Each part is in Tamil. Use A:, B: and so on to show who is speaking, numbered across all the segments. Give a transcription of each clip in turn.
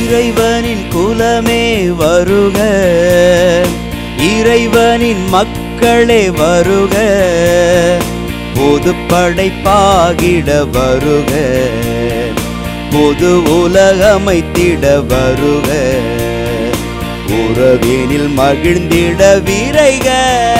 A: இறைவனின் குலமே வருக இறைவனின் மக்களே வருக பொது படைப்பாகிட வருக பொது உலகமைத்திட வருக உறவினில் மகிழ்ந்திட விரைக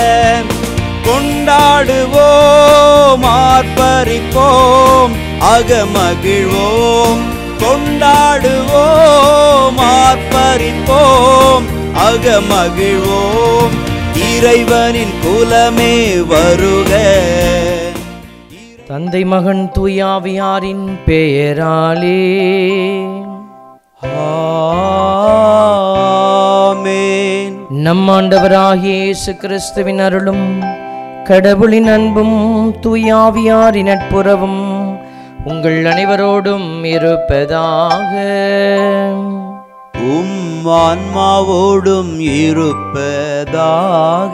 A: கொண்டாடுவோம் ஆர்ப்பரிப்போம் அகமகிழ்வோம் கொண்டாடுவோம் ஆர்ப்பரிப்போம் அகமகிழ்வோம் இறைவனின் குலமே வருக
B: தந்தை மகன் தூயாவியாரின் பெயராலே
A: ஆமென்
B: நம் ஆண்டவராகிய இயேசு கிறிஸ்துவின் அருளும் கடவுளின் அன்பும் தூயாவியாரின் நட்புறவும் உங்கள் அனைவரோடும் இருப்பதாக
A: உம் ஆன்மாவோடும் இருப்பதாக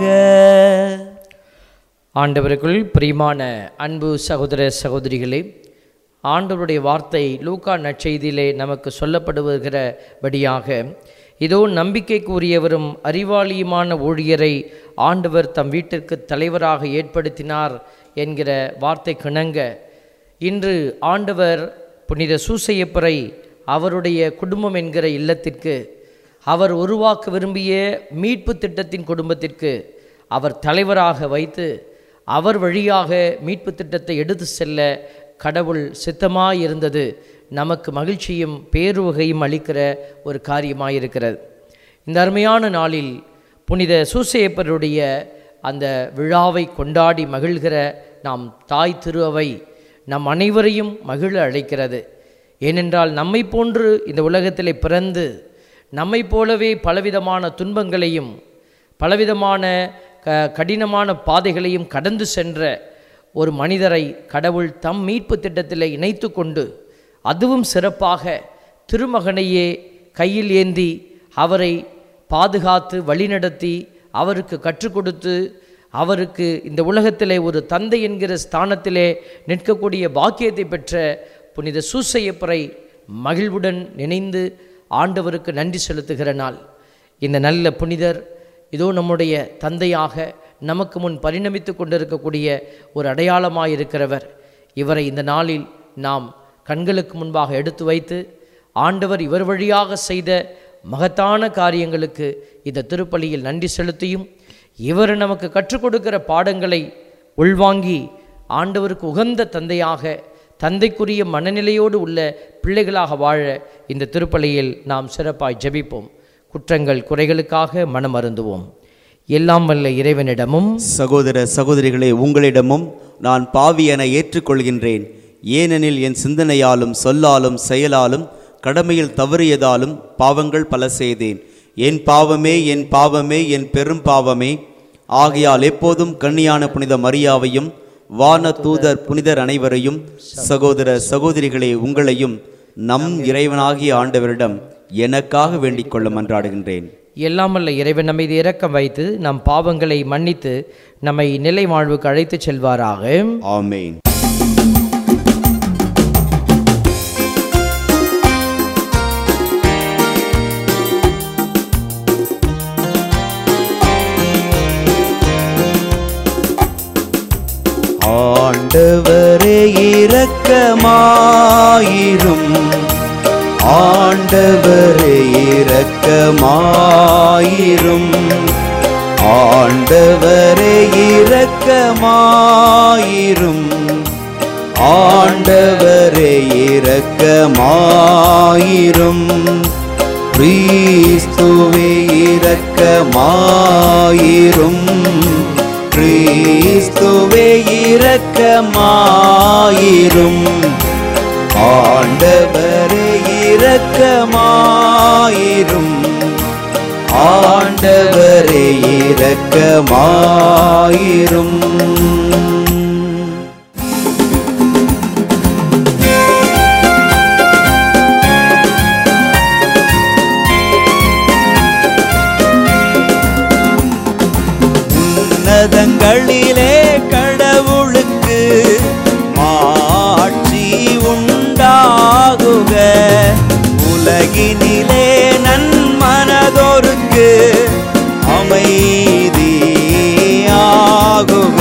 B: ஆண்டவருக்குள் பிரியமான அன்பு சகோதர சகோதரிகளே ஆண்டவருடைய வார்த்தை லூக்கா நற்செய்தியிலே நமக்கு சொல்லப்படுகிறபடியாக இதோ நம்பிக்கைக்குரியவரும் அறிவாளியுமான ஊழியரை ஆண்டவர் தம் வீட்டிற்கு தலைவராக ஏற்படுத்தினார் என்கிற வார்த்தை கிணங்க இன்று ஆண்டவர் புனித சூசையப்பரை அவருடைய குடும்பம் என்கிற இல்லத்திற்கு அவர் உருவாக்க விரும்பிய மீட்பு திட்டத்தின் குடும்பத்திற்கு அவர் தலைவராக வைத்து அவர் வழியாக மீட்பு திட்டத்தை எடுத்து செல்ல கடவுள் சித்தமாய் இருந்தது நமக்கு மகிழ்ச்சியும் பேருவகையும் அளிக்கிற ஒரு காரியமாயிருக்கிறது இந்த அருமையான நாளில் புனித சூசையப்பருடைய அந்த விழாவை கொண்டாடி மகிழ்கிற நாம் தாய் திருஅவை நம் அனைவரையும் மகிழ அழைக்கிறது ஏனென்றால் நம்மை போன்று இந்த உலகத்திலே பிறந்து நம்மை போலவே பலவிதமான துன்பங்களையும் பலவிதமான க கடினமான பாதைகளையும் கடந்து சென்ற ஒரு மனிதரை கடவுள் தம் மீட்பு திட்டத்தில் இணைத்து கொண்டு அதுவும் சிறப்பாக திருமகனையே கையில் ஏந்தி அவரை பாதுகாத்து வழிநடத்தி அவருக்கு கற்றுக் கொடுத்து அவருக்கு இந்த உலகத்திலே ஒரு தந்தை என்கிற ஸ்தானத்திலே நிற்கக்கூடிய பாக்கியத்தை பெற்ற புனித சூசையப்பரை மகிழ்வுடன் நினைந்து ஆண்டவருக்கு நன்றி செலுத்துகிற நாள் இந்த நல்ல புனிதர் இதோ நம்முடைய தந்தையாக நமக்கு முன் பரிணமித்து கொண்டிருக்கக்கூடிய ஒரு அடையாளமாக இருக்கிறவர் இவரை இந்த நாளில் நாம் கண்களுக்கு முன்பாக எடுத்து வைத்து ஆண்டவர் இவர் வழியாக செய்த மகத்தான காரியங்களுக்கு இந்த திருப்பலியில் நன்றி செலுத்தியும் இவர் நமக்கு கற்றுக் கொடுக்கிற பாடங்களை உள்வாங்கி ஆண்டவருக்கு உகந்த தந்தையாக தந்தைக்குரிய மனநிலையோடு உள்ள பிள்ளைகளாக வாழ இந்த திருப்பலியில் நாம் சிறப்பாய் ஜெபிப்போம் குற்றங்கள் குறைகளுக்காக மனம் அருந்துவோம் எல்லாம் வல்ல இறைவனிடமும்
A: சகோதர சகோதரிகளே உங்களிடமும் நான் பாவி என ஏற்றுக்கொள்கின்றேன் ஏனெனில் என் சிந்தனையாலும் சொல்லாலும் செயலாலும் கடமையில் தவறியதாலும் பாவங்கள் பல செய்தேன் என் பாவமே என் பாவமே என் பெரும் பாவமே ஆகையால் எப்போதும் கன்னியான புனித மரியாவையும் வான தூதர் புனிதர் அனைவரையும் சகோதர சகோதரிகளே உங்களையும் நம் இறைவனாகிய ஆண்டவரிடம் எனக்காக வேண்டிக் கொள்ள மன்றாடுகின்றேன்
B: எல்லாம் வல்ல இறைவன் நம்மை இரக்கம் வைத்து நம் பாவங்களை மன்னித்து நம்மை நிலை வாழ்வுக்கு அழைத்துச் செல்வாராக
A: ஆமென் ஆண்டவரே இரக்கமாயிரும் ஆண்டவரே இரக்கமாயிரும் ஆண்டவரே இரக்கமாயிரும் ஆண்டவரே இரக்கமாயிரும் கிறிஸ்துவே இரக்கமாயிரும் கிறிஸ்துவே இரக்கமாயிரும் ஆண்டவரே இரக்கமாயிரும் ஆண்டவரே இரக்கமாயிரும் உன்னதங்களிலே கடவுளுக்கு மாட்சி உண்டாகுக உலகில் வாழ்வினிலே நன்மனதோருக்கு அமைதியாகுக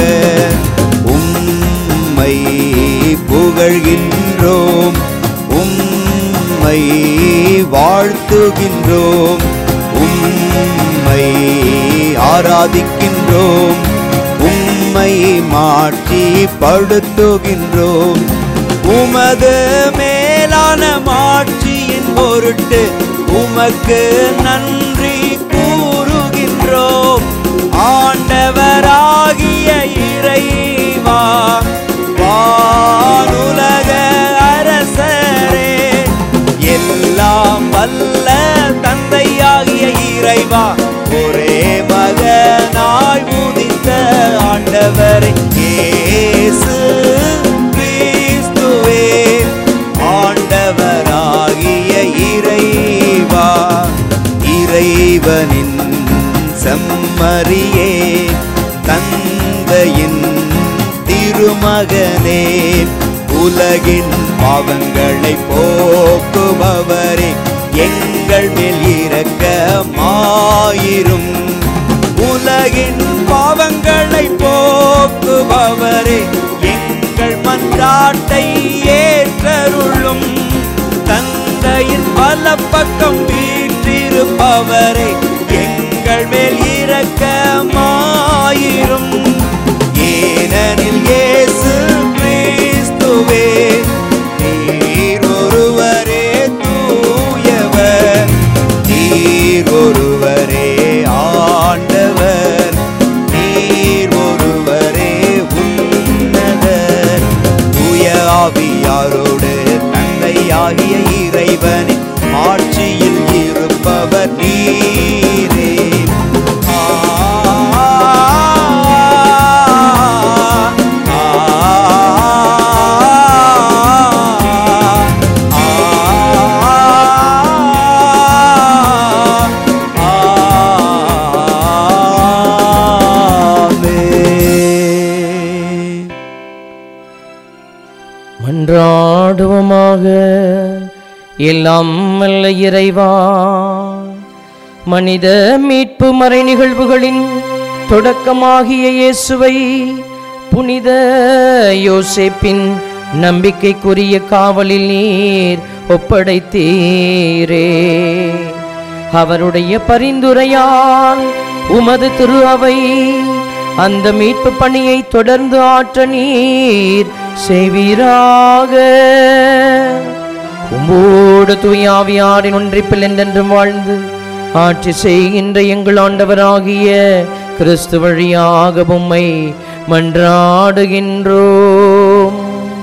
A: உம்மை புகழ்கின்றோம் உம்மை வாழ்த்துகின்றோம் உம்மை ஆராதிக்கின்றோம் உம்மை மாற்றி படுத்துகின்றோம் உமது மேலான மாட்சியின் பொருட்டு உமக்கு நன்றி கூறுகின்றோம் ஆண்டவராகிய இறைவா வானுலக அரசரே எல்லாம் வல்ல தந்தையாகிய இறைவா ஒரே மகனாய் உதித்த ஆண்டவரே இயேசு கிறிஸ்துவே ஆண்டவராகிய இறைவா இறைவனின் செம்மறியே தந்தையின் திருமகனே உலகின் பாவங்களை போக்குபவரே எங்கள் மேல் இரக்கமாயிரும் உலகின் பாவங்களை போக்குபவரே எங்கள் மன்றாட்டை ஏற்றருளும் தந்தையின் வலப்பக்கம் வீற்றிருப்பவரே எங்கள் மேல் இரக்கமாயிரும் ஏனெனில் இயேசு கிறிஸ்துவே நீர் ஒருவரே தூயவர் நீர் ஒருவரே ஆண்டவர் நீர் ஒருவரே உன்னதர் தூய ஆவியாரோடு தந்தையாகிய இறைவனின் ஆட்சியில் இருப்பவர் நீரே ஆ, ஆ, ஆமென்.
B: மன்றாடுவோமாக எல்லாம் வல்ல இறைவா மனித மீட்பு மறை நிகழ்வுகளின் தொடக்கமாகிய இயேசுவை புனித யோசேப்பின் நம்பிக்கைக்குரிய காவலில் நீர் ஒப்படைத்தீரே அவருடைய பரிந்துரையால் உமது திரு அவை அந்த மீட்பு பணியை தொடர்ந்து ஆற்ற நீர் செய்வீராக உம்மோடு தூயாவியாரின் ஒன்றிப்பில் என்றென்றும் வாழ்ந்து ஆட்சி செய்கின்ற எங்கள் ஆண்டவராகிய கிறிஸ்து வழியாக உம்மை மன்றாடுகின்றோம்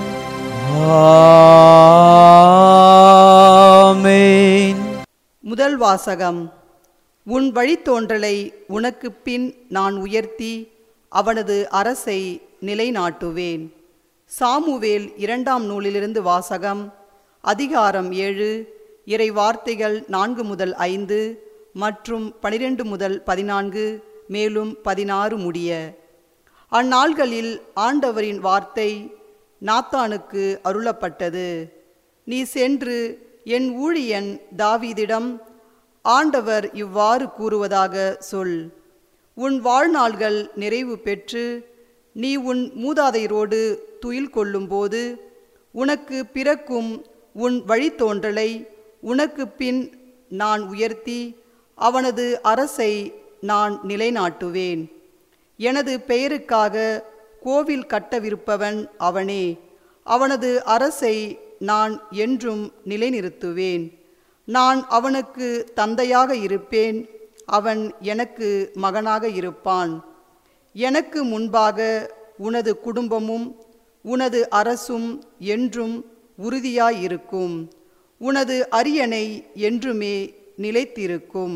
A: ஆமென்
C: முதல் வாசகம் உன் வழித்தோன்றலை உனக்குப் பின் நான் உயர்த்தி அவனது அரசை நிலைநாட்டுவேன் சாமுவேல் இரண்டாம் நூலிலிருந்து வாசகம் அதிகாரம் ஏழு இறை வார்த்தைகள் நான்கு முதல் ஐந்து மற்றும் பனிரெண்டு முதல் பதினான்கு மேலும் பதினாறு முடிய அந்நாள்களில் ஆண்டவரின் வார்த்தை நாத்தானுக்கு அருளப்பட்டது நீ சென்று என் ஊழியன் தாவீதிடம் ஆண்டவர் இவ்வாறு கூறுவதாக சொல் உன் வாழ்நாள்கள் நிறைவு பெற்று நீ உன் மூதாதையரோடு துயில் கொள்ளும்போது உனக்கு பிறக்கும் உன் வழித்தோன்றலை உனக்கு பின் நான் உயர்த்தி அவனது அரசை நான் நிலைநாட்டுவேன் எனது பெயருக்காக கோவில் கட்டவிருப்பவன் அவனே அவனது அரசை நான் என்றும் நிலைநிறுத்துவேன் நான் அவனுக்கு தந்தையாக இருப்பேன் அவன் எனக்கு மகனாக இருப்பான் எனக்கு முன்பாக உனது குடும்பமும் உனது அரசும் என்றும் உறுதியாயிருக்கும் உனது அரியணை என்றுமே நிலைத்திருக்கும்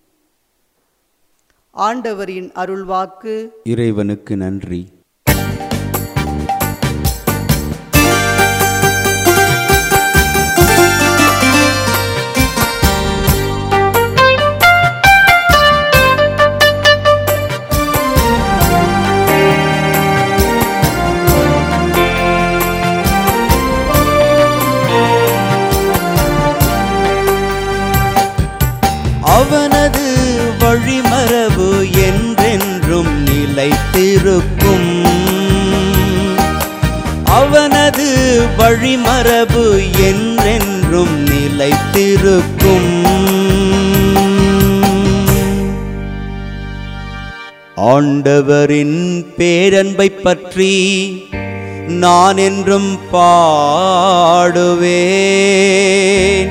C: ஆண்டவரின் அருள்வாக்கு
A: இறைவனுக்கு நன்றி வழிமரபு என்றென்றும் நிலைத்திருக்கும் ஆண்டவரின் பேரன்பை பற்றி நான் என்றும் பாடுவேன்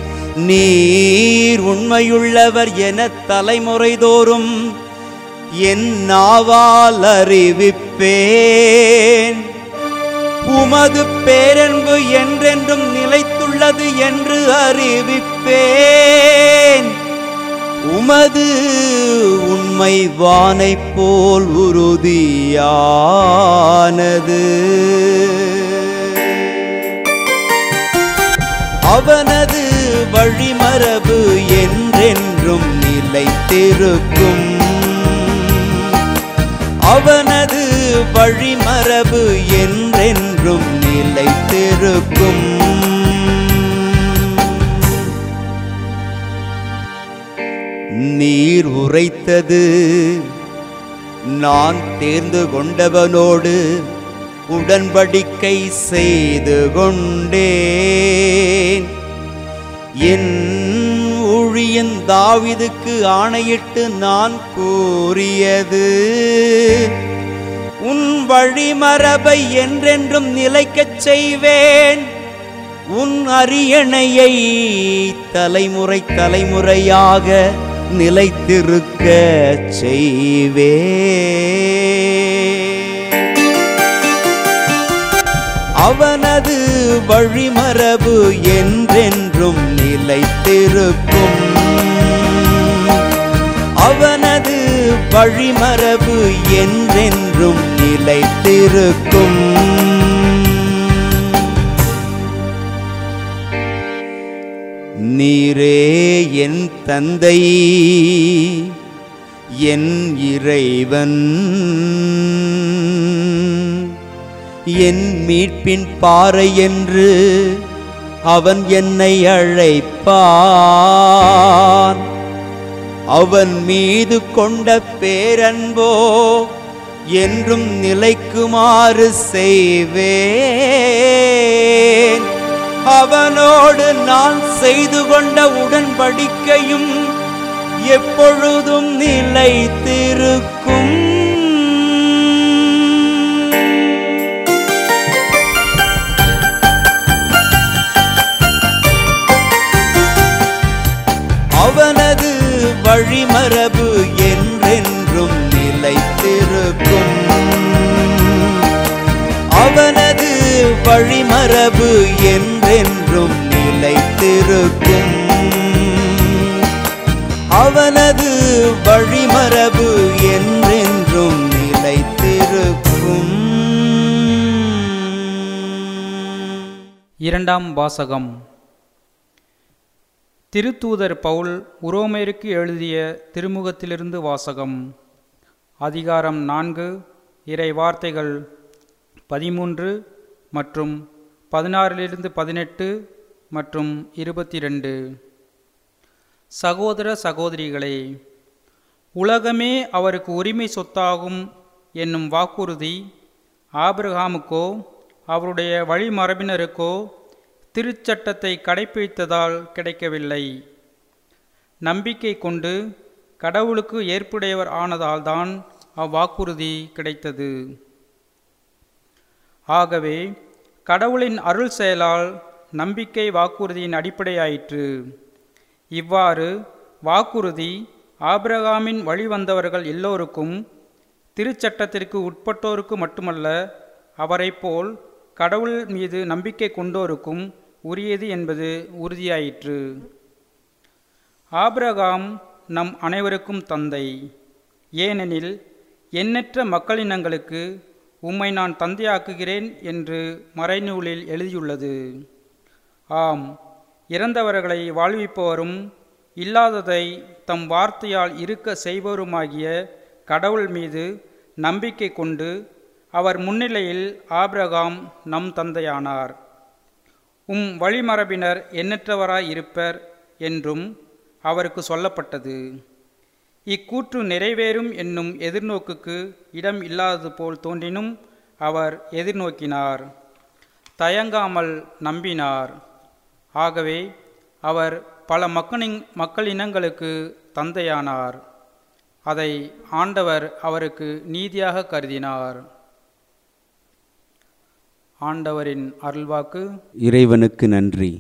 A: நீர் உண்மையுள்ளவர் என தலைமுறைதோறும் என் நாவால் அறிவிப்பேன் உமது பேரன்பு என்றென்றும் நிலைத்துள்ளது என்று அறிவிப்பேன் உமது உண்மை வானை போல் உறுதியானது அவனது வழிமரபு என்றென்றும் நிலைத்திருக்கும் அவனது வழிமரபு என்றென்றும் நிலைத்திருக்கும் நீர் உரைத்தது நான் தேர்ந்து கொண்டவனோடு உடன்படிக்கை செய்து கொண்டேன் என் ஊழியன் தாவிதுக்கு ஆணையிட்டு நான் கூறியது உன் வழிமரபை என்றென்றும் நிலைக்கச் செய்வேன் உன் அரியணையை தலைமுறை தலைமுறையாக நிலைத்திருக்க செய்வே அவனது வழிமரபு என்றென்றும் நிலைத்திருக்கும் அவனது வழிமரபு என்றென்றும் நிலைத்திருக்கும் நீரே என் தந்தை என் இறைவன் என் மீட்பின் பாறை என்று அவன் என்னை அழைப்பான் அவன் மீது கொண்ட பேரன்போ என்றும் நிலைக்குமாறு செய்வேன் அவனோடு நான் செய்து கொண்ட உடன்படிக்கையும் எப்பொழுதும் நிலைத்திருக்கும் அவனது வழிமரபு என்றென்றும் நிலைத்திருக்கும் அவனது வழிமரபு என்றென்றும் நிலைத்திருக்கும் அவனது வழிமரபு என்றென்றும் நிலைத்திருக்கும்
D: இரண்டாம் வாசகம் திருத்தூதர் பவுல் உரோமேருக்கு எழுதிய திருமுகத்திலிருந்து வாசகம் அதிகாரம் நான்கு இறை வார்த்தைகள் பதிமூன்று மற்றும் பதினாறிலிருந்து பதினெட்டு மற்றும் இருபத்தி ரெண்டு சகோதர சகோதரிகளே உலகமே அவருக்கு உரிமை சொத்தாகும் என்னும் வாக்குறுதி ஆபிரகாமுக்கோ அவருடைய வழிமரபினருக்கோ திருச்சட்டத்தை கடைப்பிடித்ததால் கிடைக்கவில்லை நம்பிக்கை கொண்டு கடவுளுக்கு ஏற்புடையவர் ஆனதால்தான் அவ்வாக்குறுதி கிடைத்தது ஆகவே கடவுளின் அருள் செயலால் நம்பிக்கை வாக்குறுதியின் அடிப்படையாயிற்று இவ்வாறு வாக்குறுதி ஆபிரகாமின் வழிவந்தவர்கள் எல்லோருக்கும் திருச்சட்டத்திற்கு உட்பட்டோருக்கு மட்டுமல்ல அவரைப் போல் கடவுள் மீது நம்பிக்கை கொண்டோருக்கும் உரியது என்பது உறுதியாயிற்று ஆபிரகாம் நம் அனைவருக்கும் தந்தை ஏனெனில் எண்ணற்ற மக்களினங்களுக்கு உம்மை நான் தந்தையாக்குகிறேன் என்று மறைநூலில் எழுதியுள்ளது ஆம் இறந்தவர்களை வாழ்விப்பவரும் இல்லாததை தம் வார்த்தையால் இருக்க செய்பவருமாகிய கடவுள் மீது நம்பிக்கை கொண்டு அவர் முன்னிலையில் ஆபிரகாம் நம் தந்தையானார் உம் வழிமரபினர் எண்ணற்றவராய் இருப்பர் என்றும் அவருக்கு சொல்லப்பட்டது இக்கூற்று நிறைவேறும் என்னும் எதிர்நோக்குக்கு இடம் இல்லாதது போல் தோன்றினும் அவர் எதிர்நோக்கினார் தயங்காமல் நம்பினார் ஆகவே அவர் பல மக்களின் மக்களினங்களுக்கு தந்தையானார் அதை ஆண்டவர் அவருக்கு நீதியாக கருதினார் ஆண்டவரின் அருள்வாக்கு
A: இறைவனுக்கு நன்றி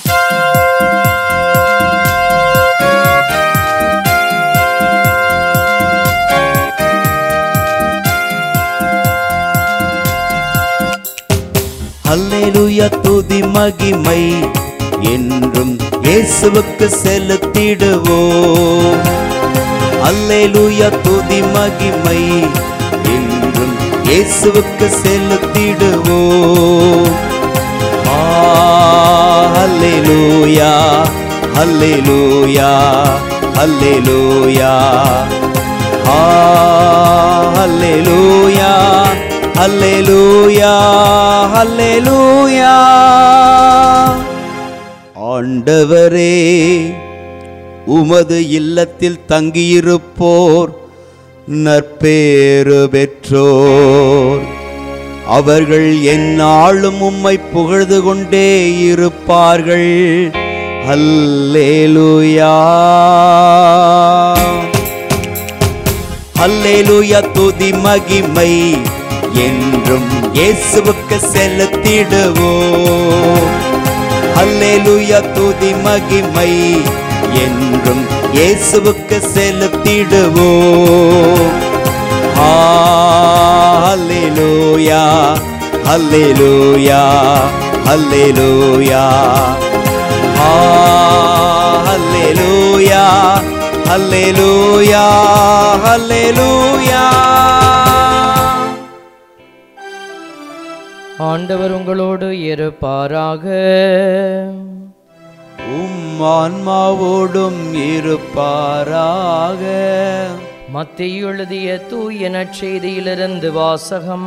A: அல்லேலூயா துதி மகிமை என்றும் இயேசுவுக்கு செலுத்திடுவோம் அல்லேலூயா துதி மகிமை என்றும் இயேசுவுக்கு செலுத்திடுவோம் ஆ, அல்லேலூயா அல்லேலூயா அல்லேலூயா ஆ, அல்லேலூயா அல்லேலூயா அல்லேலூயா ஆண்டவரே உமது இல்லத்தில் தங்கியிருப்போர் நற்பேறு பெற்றோர் அவர்கள் எந்நாளும் உம்மை புகழ்ந்து கொண்டே இருப்பார்கள் அல்லேலூயா அல்லேலூயா துதி மகிமை என்றும் இயேசுவுக்கு செலுத்திடுவோம் அல்லேலூயா துதி மகிமை என்றும் இயேசுவுக்கு செலுத்திடுவோம் ஆ, அல்லேலூயா அல்லேலூயா அல்லேலூயா ஆ, அல்லேலூயா அல்லேலூயா அல்லேலூயா
B: ஆண்டவர் உங்களோடு இருப்பாராக
A: உம் ஆன்மாவோடும் இருப்பாராக
B: மத்திய எழுதிய தூய நற்செய்தியிலிருந்து வாசகம்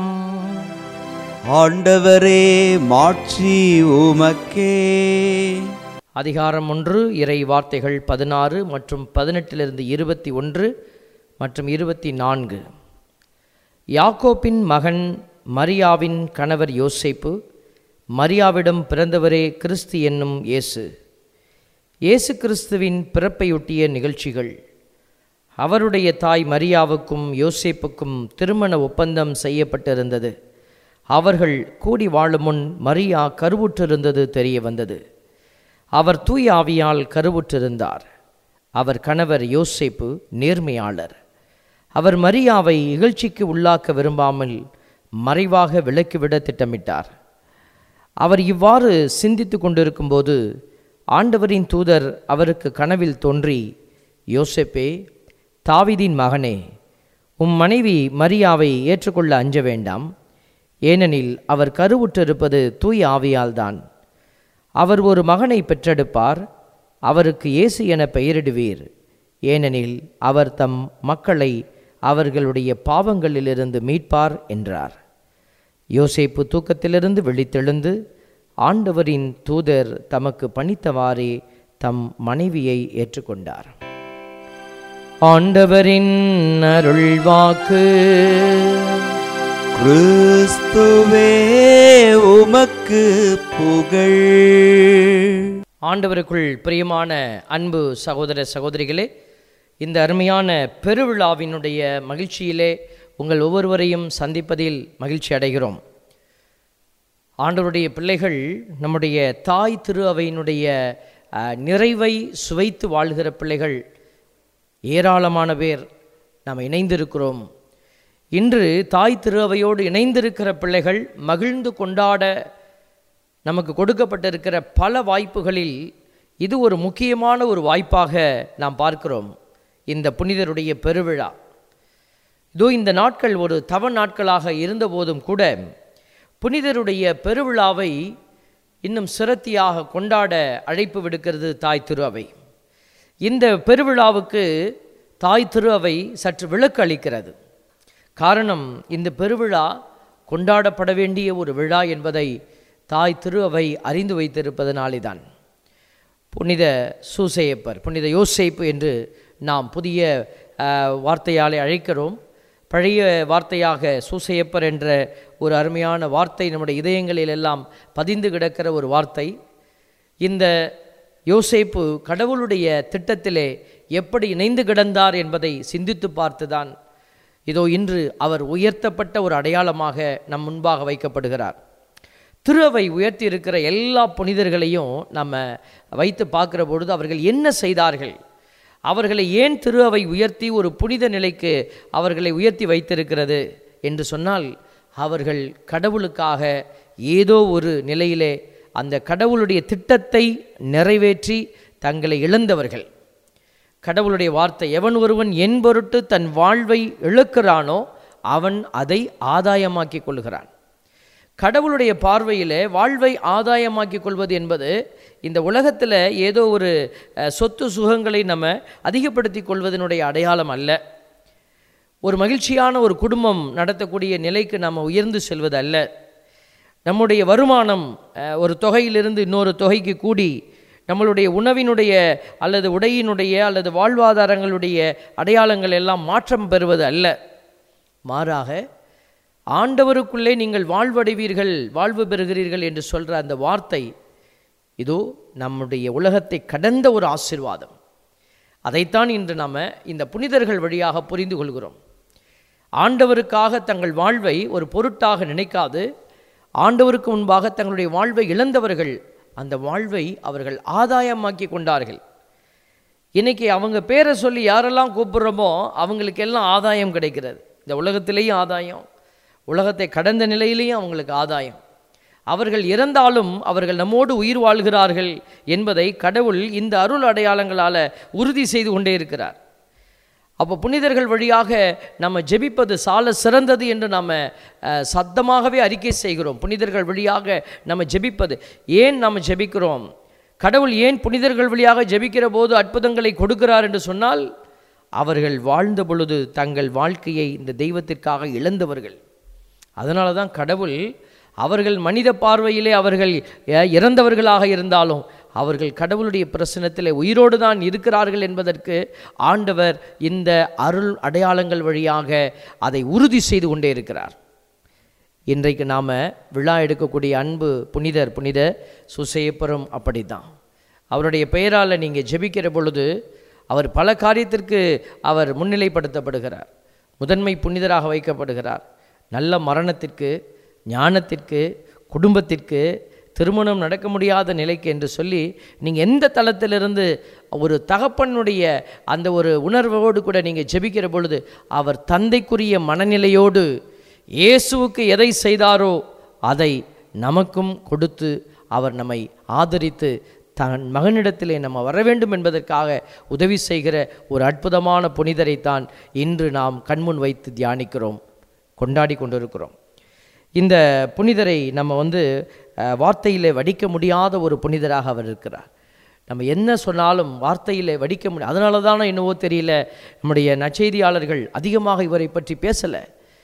A: ஆண்டவரே மாட்சி உமக்கே
B: அதிகாரம் ஒன்று இறை வார்த்தைகள் பதினாறு மற்றும் பதினெட்டிலிருந்து இருபத்தி ஒன்று மற்றும் இருபத்தி நான்கு யாக்கோப்பின் மகன் மரியாவின் கணவர் யோசேப்பு மரியாவிடம் பிறந்தவரே கிறிஸ்து என்னும் இயேசு இயேசு கிறிஸ்துவின் பிறப்பையொட்டிய நிகழ்ச்சிகள் அவருடைய தாய் மரியாவுக்கும் யோசேப்புக்கும் திருமண ஒப்பந்தம் செய்யப்பட்டிருந்தது அவர்கள் கூடி வாழும் முன் மரியா கருவுற்றிருந்தது தெரிய வந்தது அவர் தூய ஆவியால் கருவுற்றிருந்தார் அவர் கணவர் யோசேப்பு நேர்மையாளர் அவர் மரியாவை இகழ்ச்சிக்கு உள்ளாக்க விரும்பாமல் மறைவாக விலக்கிவிட திட்டமிட்டார் அவர் இவ்வாறு சிந்தித்து கொண்டிருக்கும்போது ஆண்டவரின் தூதர் அவருக்கு கனவில் தோன்றி யோசேப்பே தாவீதின் மகனே உம் மனைவி மரியாவை ஏற்றுக்கொள்ள அஞ்ச வேண்டாம் ஏனெனில் அவர் கருவுற்றிருப்பது தூய ஆவியால்தான் அவர் ஒரு மகனை பெற்றெடுப்பார் அவருக்கு இயேசு என பெயரிடுவீர் ஏனெனில் அவர் தம் மக்களை அவர்களுடைய பாவங்களிலிருந்து மீட்பார் என்றார் யோசேப்பு தூக்கத்திலிருந்து விழித்தெழுந்து ஆண்டவரின் தூதர் தமக்கு பணித்தவாறே தம் மனைவியை ஏற்றுக்கொண்டார் ஆண்டவரின் அருள்வாக்கு
A: கிறிஸ்துவே உமக்கு புகழ்
B: ஆண்டவருக்குள் பிரியமான அன்பு சகோதர சகோதரிகளே இந்த அருமையான பெருவிழாவினுடைய மகிழ்ச்சியிலே உங்கள் ஒவ்வொருவரையும் சந்திப்பதில் மகிழ்ச்சி அடைகிறோம் ஆண்டவருடைய பிள்ளைகள் நம்முடைய தாய் திரு அவையினுடைய அஹ், நிறைவை சுவைத்து வாழ்கிற பிள்ளைகள் ஏராளமான பேர் நாம் இணைந்திருக்கிறோம் இன்று தாய் திரு அவையோடு இணைந்திருக்கிற பிள்ளைகள் மகிழ்ந்து கொண்டாட நமக்கு கொடுக்கப்பட்டிருக்கிற பல வாய்ப்புகளில் இது ஒரு முக்கியமான ஒரு வாய்ப்பாக நாம் பார்க்கிறோம் இந்த புனிதருடைய பெருவிழா இதோ இந்த நாட்கள் ஒரு தவ நாட்களாக இருந்தபோதும் கூட புனிதருடைய பெருவிழாவை இன்னும் சிரத்தியாக கொண்டாட அழைப்பு விடுக்கிறது தாய் திரு அவை இந்த பெருவிழாவுக்கு தாய் திரு அவை சற்று விளக்கு அளிக்கிறது காரணம் இந்த பெருவிழா கொண்டாடப்பட வேண்டிய ஒரு விழா என்பதை தாய் திரு அவை அறிந்து வைத்திருப்பதனாலே தான் புனித சூசையப்பர் புனித யோசேப்பு என்று நாம் புதிய அஹ், வார்த்தையாலே அழைக்கிறோம் பழைய வார்த்தையாக சூசையப்பர் என்ற ஒரு அருமையான வார்த்தை நம்முடைய இதயங்களில் எல்லாம் பதிந்து கிடக்கிற ஒரு வார்த்தை இந்த யோசேப்பு கடவுளுடைய திட்டத்திலே எப்படி இணைந்து கிடந்தார் என்பதை சிந்தித்து பார்த்துதான் இதோ இன்று அவர் உயர்த்தப்பட்ட ஒரு அடையாளமாக நம் முன்பாக வைக்கப்படுகிறார் திருவை உயர்த்தி இருக்கிற எல்லா புனிதர்களையும் நம்ம வைத்து பார்க்கிற பொழுது அவர்கள் என்ன செய்தார்கள் அவர்களை ஏன் திரு அவை உயர்த்தி ஒரு புனித நிலைக்கு அவர்களை உயர்த்தி வைத்திருக்கிறது என்று சொன்னால் அவர்கள் கடவுளுக்காக ஏதோ ஒரு நிலையிலே அந்த கடவுளுடைய திட்டத்தை நிறைவேற்றி தங்களை இழந்தவர்கள் கடவுளுடைய வார்த்தை எவன் ஒருவன் என் பொருட்டு தன் வாழ்வை இழக்கிறானோ அவன் அதை ஆதாயமாக்கி கொள்கிறான் கடவுளுடைய பார்வையில் வாழ்வை ஆதாயமாக்கி கொள்வது என்பது இந்த உலகத்தில் ஏதோ ஒரு அஹ், சொத்து சுகங்களை நம்ம அதிகப்படுத்தி கொள்வதனுடைய அடையாளம் அல்ல ஒரு மகிழ்ச்சியான ஒரு குடும்பம் நடத்தக்கூடிய நிலைக்கு நாம் உயர்ந்து செல்வது அல்ல நம்முடைய வருமானம் அஹ், ஒரு தொகையிலிருந்து இன்னொரு தொகைக்கு கூடி நம்மளுடைய உணவினுடைய அல்லது உடையினுடைய அல்லது வாழ்வாதாரங்களுடைய அடையாளங்கள் எல்லாம் மாற்றம் பெறுவது அல்ல மாறாக ஆண்டவருக்குள்ளே நீங்கள் வாழ்வடைவீர்கள் வாழ்வு பெறுகிறீர்கள் என்று சொல்கிற அந்த வார்த்தை இதோ நம்முடைய உலகத்தை கடந்த ஒரு ஆசீர்வாதம் அதைத்தான் இன்று நாம் இந்த புனிதர்கள் வழியாக புரிந்து கொள்கிறோம் ஆண்டவருக்காக தங்கள் வாழ்வை ஒரு பொருட்டாக நினைக்காது ஆண்டவருக்கு முன்பாக தங்களுடைய வாழ்வை இழந்தவர்கள் அந்த வாழ்வை அவர்கள் ஆதாயமாக்கி கொண்டார்கள் இன்னைக்கு அவங்க பேரை சொல்லி யாரெல்லாம் கூப்பிடுறோமோ அவங்களுக்கெல்லாம் ஆதாயம் கிடைக்கிறது இந்த உலகத்திலேயும் ஆதாயம் உலகத்தை கடந்த நிலையிலேயும் அவங்களுக்கு ஆதாயம் அவர்கள் இறந்தாலும் அவர்கள் நம்மோடு உயிர் வாழ்கிறார்கள் என்பதை கடவுள் இந்த அருள் அடையாளங்களால் உறுதி செய்து கொண்டே இருக்கிறார் அப்போ புனிதர்கள் வழியாக நம்ம ஜெபிப்பது சால சிறந்தது என்று நாம் சத்தமாகவே அறிக்கை செய்கிறோம் புனிதர்கள் வழியாக நம்ம ஜெபிப்பது ஏன் நாம் ஜெபிக்கிறோம் கடவுள் ஏன் புனிதர்கள் வழியாக ஜெபிக்கிற போது அற்புதங்களை கொடுக்கிறார் என்று சொன்னால் அவர்கள் வாழ்ந்த பொழுது தங்கள் வாழ்க்கையை இந்த தெய்வத்திற்காக இழந்தவர்கள் அதனால தான் கடவுள் அவர்கள் மனித பார்வையிலே அவர்கள் அஹ், இறந்தவர்களாக இருந்தாலும் அவர்கள் கடவுளுடைய பிரசனத்திலே உயிரோடு தான் இருக்கிறார்கள் என்பதற்கு ஆண்டவர் இந்த அருள் அடையாளங்கள் வழியாக அதை உறுதி செய்து கொண்டே இருக்கிறார் இன்றைக்கு நாம் விழா எடுக்கக்கூடிய அன்பு புனிதர் புனித சுசேப்பரும் அப்படித்தான் அவருடைய பெயரால் நீங்கள் ஜெபிக்கிற பொழுது அவர் பல காரியத்திற்கு அவர் முன்னிலைப்படுத்தப்படுகிறார் முதன்மை புனிதராக வைக்கப்படுகிறார் நல்ல மரணத்திற்கு ஞானத்திற்கு குடும்பத்திற்கு திருமணம் நடக்க முடியாத நிலைக்கு என்று சொல்லி நீங்கள் எந்த தளத்திலிருந்து ஒரு தகப்பனுடைய அந்த ஒரு உணர்வோடு கூட நீங்கள் ஜெபிக்கிற பொழுது அவர் தந்தைக்குரிய மனநிலையோடு இயேசுவுக்கு எதை செய்தாரோ அதை நமக்கும் கொடுத்து அவர் நம்மை ஆதரித்து தன் மகனிடத்திலே நம்ம வர வேண்டும் என்பதற்காக உதவி செய்கிற ஒரு அற்புதமான புனிதரைத்தான் இன்று நாம் கண்முன் வைத்து தியானிக்கிறோம் கொண்டாடி கொண்டிருக்கிறோம் இந்த புனிதரை நம்ம வந்து அஹ், வார்த்தையிலே வடிக்க முடியாத ஒரு புனிதராக அவர் இருக்கிறார் நம்ம என்ன சொன்னாலும் வார்த்தையிலே வடிக்க முடியும் அதனால தானே என்னவோ தெரியல நம்முடைய நற்செய்தியாளர்கள் அதிகமாக இவரை பற்றி பேசலை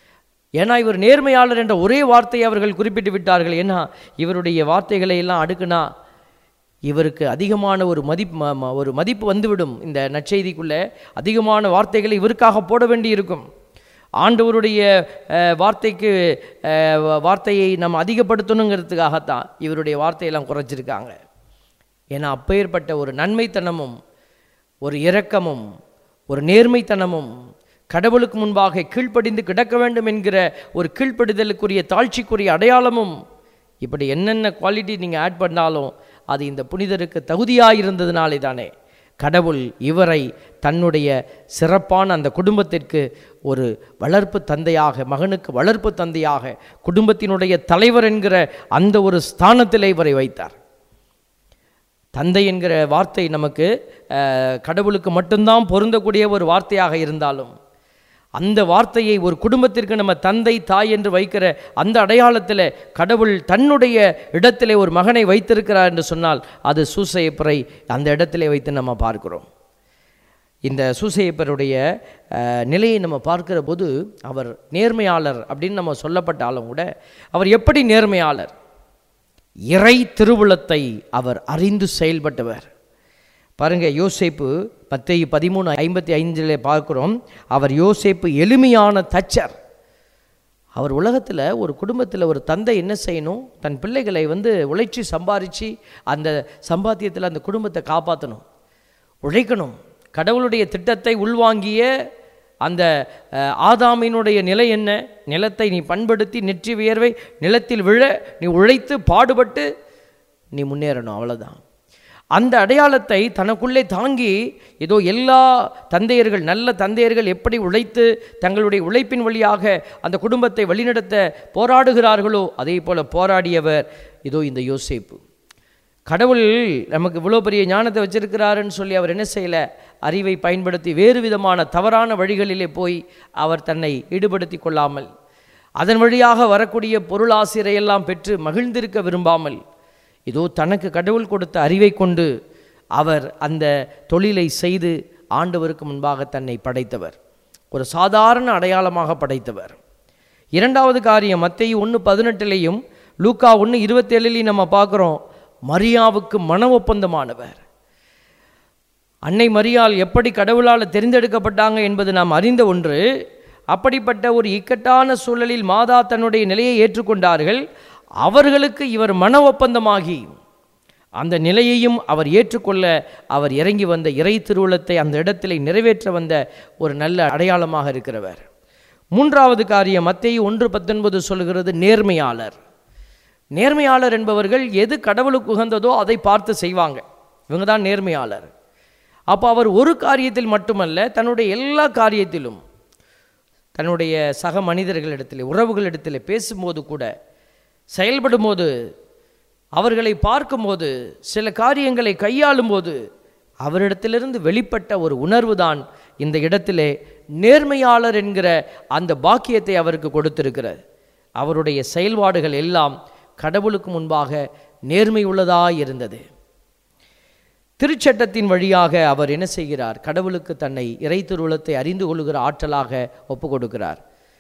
B: ஏன்னா இவர் நேர்மையாளர் என்ற ஒரே வார்த்தையை அவர்கள் குறிப்பிட்டு விட்டார்கள் ஏன்னா இவருடைய வார்த்தைகளை எல்லாம் அடுக்குனா இவருக்கு அதிகமான ஒரு மதிப்பு ம- ம- ஒரு மதிப்பு வந்துவிடும் இந்த நற்செய்திக்குள்ளே அதிகமான வார்த்தைகளை இவருக்காக போட வேண்டியிருக்கும் ஆண்டவருடைய அஹ், வார்த்தைக்கு அஹ், வ- வார்த்தையை நம்ம அதிகப்படுத்தணுங்கிறதுக்காகத்தான் இவருடைய வார்த்தையெல்லாம் குறைச்சிருக்காங்க ஏன்னா அப்பேற்பட்ட ஒரு நன்மைத்தனமும் ஒரு இரக்கமும் ஒரு நேர்மைத்தனமும் கடவுளுக்கு முன்பாக கீழ்ப்படிந்து கிடக்க வேண்டும் என்கிற ஒரு கீழ்ப்படிதலுக்குரிய தாழ்ச்சிக்குரிய அடையாளமும் இப்படி என்னென்ன குவாலிட்டி நீங்கள் ஆட் பண்ணாலும் அது இந்த புனிதருக்கு தகுதியாக இருந்ததுனாலே தானே கடவுள் இவரை தன்னுடைய சிறப்பான அந்த குடும்பத்திற்கு ஒரு வளர்ப்பு தந்தையாக மகனுக்கு வளர்ப்பு தந்தையாக குடும்பத்தினுடைய தலைவர் என்கிற அந்த ஒரு ஸ்தானத்திலே இவரை வைத்தார் தந்தை என்கிற வார்த்தை நமக்கு அஹ், கடவுளுக்கு மட்டும்தான் பொருந்தக்கூடிய ஒரு வார்த்தையாக இருந்தாலும் அந்த வார்த்தையை ஒரு குடும்பத்திற்கு நம்ம தந்தை தாய் என்று வைக்கிற அந்த அடையாளத்தில் கடவுள் தன்னுடைய இடத்திலே ஒரு மகனை வைத்திருக்கிறார் என்று சொன்னால் அது சூசையப்பரை அந்த இடத்திலே வைத்து நம்ம பார்க்கிறோம் இந்த சூசையப்பருடைய அஹ், நிலையை நம்ம பார்க்கிற போது அவர் நேர்மையாளர் அப்படின்னு நம்ம சொல்லப்பட்டாலும் கூட அவர் எப்படி நேர்மையாளர் இறை திருவுளத்தை அவர் அறிந்து செயல்பட்டவர் பாருங்க யோசேப்பு மத்தேயு பதிமூணு ஐம்பத்தி ஐந்தில் பார்க்கிறோம் அவர் யோசேப்பு எளிமையான தச்சர் அவர் உலகத்தில் ஒரு குடும்பத்தில் ஒரு தந்தை என்ன செய்யணும் தன் பிள்ளைகளை வந்து உழைச்சி சம்பாரித்து அந்த சம்பாத்தியத்தில் அந்த குடும்பத்தை காப்பாற்றணும் உழைக்கணும் கடவுளுடைய திட்டத்தை உள்வாங்கிய அந்த அஹ், ஆதாமினுடைய நிலை என்ன நிலத்தை நீ பண்படுத்தி நெற்றி வியர்வை நிலத்தில் விழ நீ உழைத்து பாடுபட்டு நீ முன்னேறணும் அவ்வளோதான் அந்த அடையாளத்தை தனக்குள்ளே தாங்கி ஏதோ எல்லா தந்தையர்கள் நல்ல தந்தையர்கள் எப்படி உழைத்து தங்களுடைய உழைப்பின் வழியாக அந்த குடும்பத்தை வழிநடத்த போராடுகிறார்களோ அதே போல போராடியவர் இதோ இந்த யோசேப்பு கடவுள் நமக்கு இவ்வளோ பெரிய ஞானத்தை வச்சிருக்கிறாருன்னு சொல்லி அவர் என்ன செய்யலை அறிவை பயன்படுத்தி வேறு விதமான தவறான வழிகளிலே போய் அவர் தன்னை ஈடுபடுத்தி கொள்ளாமல் அதன் வழியாக வரக்கூடிய பொருளாசிரியெல்லாம் பெற்று மகிழ்ந்திருக்க விரும்பாமல் இதோ தனக்கு கடவுள் கொடுத்த அறிவை கொண்டு அவர் அந்த தொழிலை செய்து ஆண்டவருக்கு முன்பாக தன்னை படைத்தவர் ஒரு சாதாரண அடையாளமாக படைத்தவர் இரண்டாவது காரியம் மத்தேயு ஒன்று பதினெட்டுலேயும் லூக்கா ஒன்று இருபத்தேழுலையும் நம்ம பார்க்குறோம் மரியாவுக்கு மன ஒப்பந்தமானவர் அன்னை மரியாள் எப்படி கடவுளால் தெரிந்தெடுக்கப்பட்டாங்க என்பது நாம் அறிந்த ஒன்று அப்படிப்பட்ட ஒரு இக்கட்டான சூழலில் மாதா தன்னுடைய நிலையை ஏற்றுக்கொண்டார்கள் அவர்களுக்கு இவர் மன ஒப்பந்தமாகி அந்த நிலையையும் அவர் ஏற்றுக்கொள்ள அவர் இறங்கி வந்த இறை திருவுளத்தை அந்த இடத்திலே நிறைவேற்ற வந்த ஒரு நல்ல அடையாளமாக இருக்கிறவர் மூன்றாவது காரியம் மத்தேயு ஒன்று பத்தொன்பது சொல்கிறது நேர்மையாளர் நேர்மையாளர் என்பவர்கள் எது கடவுளுக்கு உகந்ததோ அதை பார்த்து செய்வாங்க இவங்க தான் நேர்மையாளர் அப்போ அவர் ஒரு காரியத்தில் மட்டுமல்ல தன்னுடைய எல்லா காரியத்திலும் தன்னுடைய சக மனிதர்களிடத்தில் உறவுகளிடத்தில் பேசும்போது கூட செயல்படும்போது அவர்களை பார்க்கும்போது சில காரியங்களை கையாளும்போது அவரிடத்திலிருந்து வெளிப்பட்ட ஒரு உணர்வு தான் இந்த இடத்திலே நேர்மையாளர் என்கிற அந்த பாக்கியத்தை அவருக்கு கொடுத்திருக்கிறது அவருடைய செயல்பாடுகள் எல்லாம் கடவுளுக்கு முன்பாக நேர்மை உள்ளதாய் இருந்தது திருச்சட்டத்தின் வழியாக அவர் என்ன செய்கிறார் கடவுளுக்கு தன்னை இறை திருவுளத்தை அறிந்து கொள்ளுகிற ஆற்றலாக ஒப்பு கொடுக்கிறார்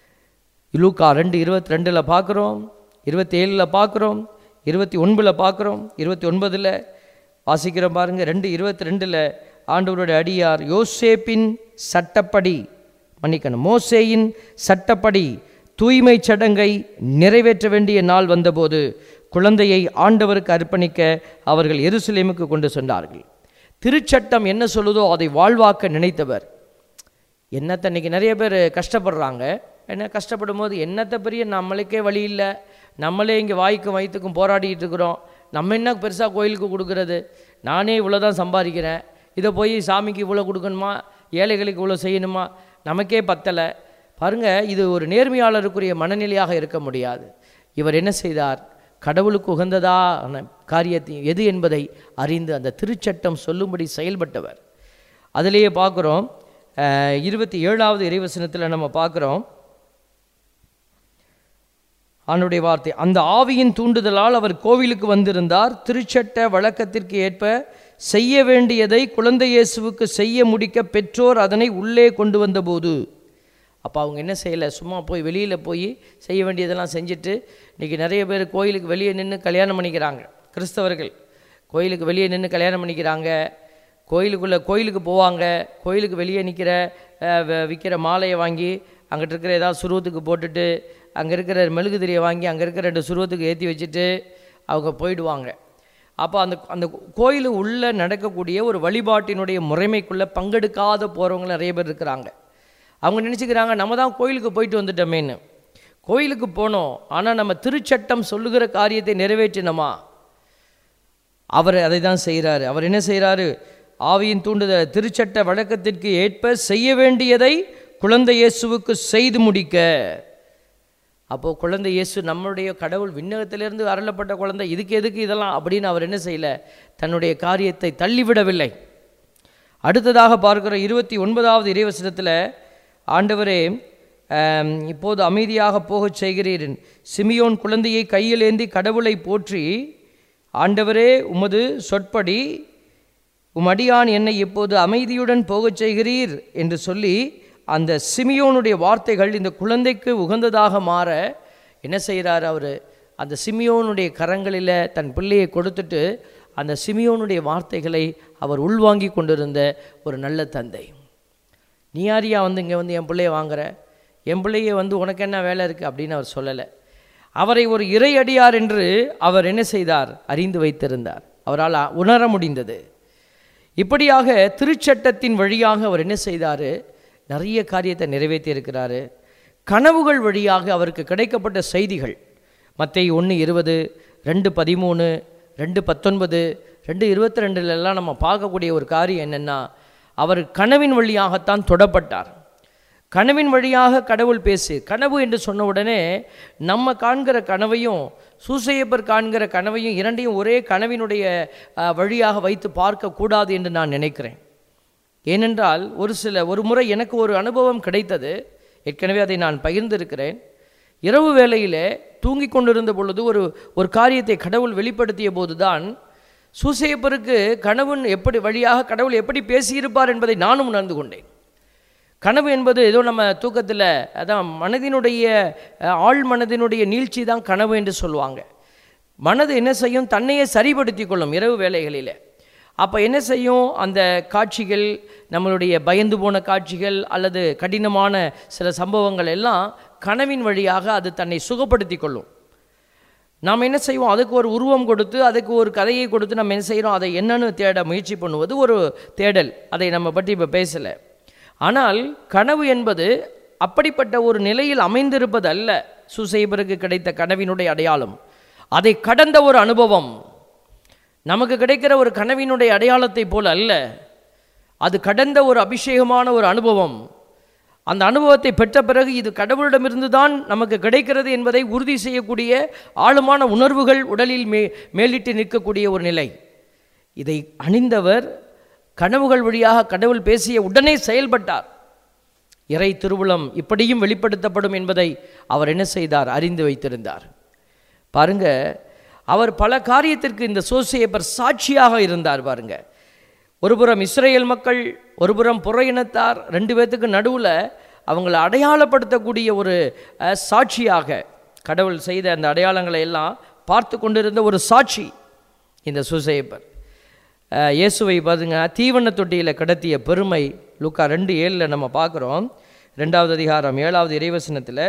B: லூக்கா ரெண்டு இருபத்தி ரெண்டில் பார்க்குறோம் இருபத்தி ஏழில் பார்க்குறோம் இருபத்தி ஒன்பதில் பார்க்குறோம் இருபத்தி ஒன்பதில் வாசிக்கிறோம் பாருங்கள் ரெண்டு இருபத்தி ரெண்டில் ஆண்டவருடைய அடியார் யோசேப்பின் சட்டப்படி மன்னிக்கணும் மோசேயின் சட்டப்படி தூய்மை சடங்கை நிறைவேற்ற வேண்டிய நாள் வந்தபோது குழந்தையை ஆண்டவருக்கு அர்ப்பணிக்க அவர்கள் எருசலேமுக்கு கொண்டு சென்றார்கள் திருச்சட்டம் என்ன சொல்லுதோ அதை வாழ்வாக்க நினைத்தவர் என்னத்தை இன்னைக்கு நிறைய பேர் கஷ்டப்படுறாங்க என்ன கஷ்டப்படும் போது என்னத்தை பெரிய நம்மளுக்கே வழி இல்லை நம்மளே இங்கே வாய்க்கும் வயிற்றுக்கும் போராடிட்டு இருக்கிறோம் நம்ம என்ன பெருசாக கோயிலுக்கு கொடுக்கறது நானே இவ்வளோ தான் சம்பாதிக்கிறேன் இதை போய் சாமிக்கு இவ்வளோ கொடுக்கணுமா ஏழைகளுக்கு இவ்வளோ செய்யணுமா நமக்கே பத்தலை பாருங்க இது ஒரு நேர்மையாளருக்குரிய மனநிலையாக இருக்க முடியாது இவர் என்ன செய்தார் கடவுளுக்கு உகந்ததான காரியத்தை எது என்பதை அறிந்து அந்த திருச்சட்டம் சொல்லும்படி செயல்பட்டவர் அதிலேயே பார்க்குறோம் அஹ், இருபத்தி ஏழாவது இறைவசனத்தில் நம்ம பார்க்குறோம் ஆண்டுடைய வார்த்தை அந்த ஆவியின் தூண்டுதலால் அவர் கோவிலுக்கு வந்திருந்தார் திருச்சட்ட வழக்கத்திற்கு ஏற்ப செய்ய வேண்டியதை குழந்தை இயேசுவுக்கு செய்ய முடிக்க பெற்றோர் அதனை உள்ளே கொண்டு வந்தபோது அப்போ அவங்க என்ன செய்யலை சும்மா போய் வெளியில் போய் செய்ய வேண்டியதெல்லாம் செஞ்சுட்டு இன்றைக்கி நிறைய பேர் கோயிலுக்கு வெளியே நின்று கல்யாணம் பண்ணிக்கிறாங்க கிறிஸ்தவர்கள் கோயிலுக்கு வெளியே நின்று கல்யாணம் பண்ணிக்கிறாங்க கோயிலுக்குள்ளே கோயிலுக்கு போவாங்க கோயிலுக்கு வெளியே நிற்கிற விற்கிற மாலையை வாங்கி அங்கிட்டு இருக்கிற ஏதாவது சுருவத்துக்கு போட்டுட்டு அங்கே இருக்கிற மெழுகுதிரியை வாங்கி அங்கே இருக்கிற ரெண்டு சுருவத்துக்கு ஏற்றி வச்சுட்டு அவங்க போயிடுவாங்க அப்போ அந்த அந்த கோயில் உள்ளே நடக்கக்கூடிய ஒரு வழிபாட்டினுடைய முறைமைக்குள்ளே பங்கெடுக்காத போகிறவங்க நிறைய பேர் இருக்கிறாங்க அவங்க நினச்சிக்கிறாங்க நம்ம தான் கோயிலுக்கு போயிட்டு வந்துட்டோமேன்னு கோயிலுக்கு போனோம் ஆனால் நம்ம திருச்சட்டம் சொல்லுகிற காரியத்தை நிறைவேற்றினோமா அவர் அதை தான் செய்கிறாரு அவர் என்ன செய்கிறாரு ஆவியின் தூண்டுதல் திருச்சட்ட வழக்கத்திற்கு ஏற்ப செய்ய வேண்டியதை குழந்தை இயேசுவுக்கு செய்து முடிக்க அப்போது குழந்தை இயேசு நம்மளுடைய கடவுள் விண்ணகத்திலிருந்து அருளப்பட்ட குழந்தை இதுக்கு எதுக்கு இதெல்லாம் அப்படின்னு அவர் என்ன செய்யல தன்னுடைய காரியத்தை தள்ளிவிடவில்லை அடுத்ததாக பார்க்கிற இருபத்தி ஒன்பதாவது இறைவசனத்தில் ஆண்டவரே ஆம், இப்போது அமைதியாக போகச் செய்கிறீர் சிமியோன் குழந்தையை கையில் ஏந்தி கடவுளை போற்றி ஆண்டவரே உமது சொற்படி உம் அடியான் என்னை இப்போது அமைதியுடன் போகச் செய்கிறீர் என்று சொல்லி அந்த சிமியோனுடைய வார்த்தைகள் இந்த குழந்தைக்கு உகந்ததாக மாற என்ன செய்கிறார் அவர் அந்த சிமியோனுடைய கரங்களில் தன் பிள்ளையை கொடுத்துட்டு அந்த சிமியோனுடைய வார்த்தைகளை அவர் உள்வாங்கி கொண்டிருந்த ஒரு நல்ல தந்தை நீ யாரியா வந்து இங்கே வந்து என் பிள்ளைய வாங்குற என் பிள்ளைய வந்து உனக்கு என்ன வேலை இருக்குது அப்படின்னு அவர் சொல்லலை அவரை ஒரு இறையடியார் என்று அவர் என்ன செய்தார் அறிந்து வைத்திருந்தார் அவரால் உணர முடிந்தது இப்படியாக திருச்சட்டத்தின் வழியாக அவர் என்ன செய்தார் நிறைய காரியத்தை நிறைவேற்றி இருக்கிறாரு கனவுகள் வழியாக அவருக்கு கிடைக்கப்பட்ட செய்திகள் மத்திய ஒன்று இருபது ரெண்டு பதிமூணு ரெண்டு பத்தொன்பது ரெண்டு இருபத்தி ரெண்டுலலாம் நம்ம பார்க்கக்கூடிய ஒரு காரியம் என்னென்னா அவர் கனவின் வழியாகத்தான் தொடப்பட்டார் கனவின் வழியாக கடவுள் பேசு கனவு என்று சொன்ன உடனே நம்ம காண்கிற கனவையும் சூசையப்பர் காண்கிற கனவையும் இரண்டையும் ஒரே கனவினுடைய அஹ், வழியாக வைத்து பார்க்கக்கூடாது என்று நான் நினைக்கிறேன் ஏனென்றால் ஒரு சில ஒரு முறை எனக்கு ஒரு அனுபவம் கிடைத்தது ஏற்கனவே அதை நான் பகிர்ந்திருக்கிறேன் இரவு வேளையிலே தூங்கிக் கொண்டிருந்த பொழுது ஒரு ஒரு காரியத்தை கடவுள் வெளிப்படுத்திய போதுதான் சூசையப்பருக்கு கனவுன் எப்படி வழியாக கடவுள் எப்படி பேசியிருப்பார் என்பதை நானும் உணர்ந்து கொண்டேன் கனவு என்பது ஏதோ நம்ம தூக்கத்தில் அதான் மனதினுடைய அஹ், ஆழ் மனதினுடைய நீழ்ச்சி தான் கனவு என்று சொல்லுவாங்க மனது என்ன செய்யும் தன்னையே சரிப்படுத்தி கொள்ளும் இரவு வேளைகளில் அப்போ என்ன செய்யும் அந்த காட்சிகள் நம்மளுடைய பயந்து போன காட்சிகள் அல்லது கடினமான சில சம்பவங்கள் எல்லாம் கனவின் வழியாக அது தன்னை சுகப்படுத்தி கொள்ளும் நாம் என்ன செய்வோம் அதுக்கு ஒரு உருவம் கொடுத்து அதுக்கு ஒரு கதையை கொடுத்து நம்ம என்ன செய்கிறோம் அதை என்னன்னு தேட முயற்சி பண்ணுவது ஒரு தேடல் அதை நம்ம பற்றி இப்போ பேசலை ஆனால் கனவு என்பது அப்படிப்பட்ட ஒரு நிலையில் அமைந்திருப்பது அல்ல சுசைபருக்கு கிடைத்த கனவினுடைய அடையாளம் அதை கடந்த ஒரு அனுபவம் நமக்கு கிடைக்கிற ஒரு கனவினுடைய அடையாளத்தை போல அல்ல அது கடந்த ஒரு அபிஷேகமான ஒரு அனுபவம் அந்த அனுபவத்தை பெற்ற பிறகு இது கடவுளிடமிருந்து தான் நமக்கு கிடைக்கிறது என்பதை உறுதி செய்யக்கூடிய ஆழமான உணர்வுகள் உடலில் மே மேலிட்டு நிற்கக்கூடிய ஒரு நிலை இதை அணிந்தவர் கனவுகள் வழியாக கடவுள் பேசிய உடனே செயல்பட்டார் இறை திருவுளம் இப்படியும் வெளிப்படுத்தப்படும் என்பதை அவர் என்ன செய்தார் அறிந்து வைத்திருந்தார் பாருங்க அவர் பல காரியத்திற்கு இந்த சோசியப்பர் சாட்சியாக இருந்தார் பாருங்க ஒருபுறம் இஸ்ரேல் மக்கள் ஒருபுறம் புற இனத்தார் ரெண்டு பேர்த்துக்கு நடுவில் அவங்களை அடையாளப்படுத்தக்கூடிய ஒரு அஹ், சாட்சியாக கடவுள் செய்த அந்த அடையாளங்களை எல்லாம் பார்த்து கொண்டிருந்த ஒரு சாட்சி இந்த சுசையப்பர் அஹ், இயேசுவை பாருங்க தீவன தொட்டியில் கடத்திய பெருமை லூக்கா ரெண்டு ஏழில் நம்ம பார்க்குறோம் ரெண்டாவது அதிகாரம் ஏழாவது இறைவசனத்தில்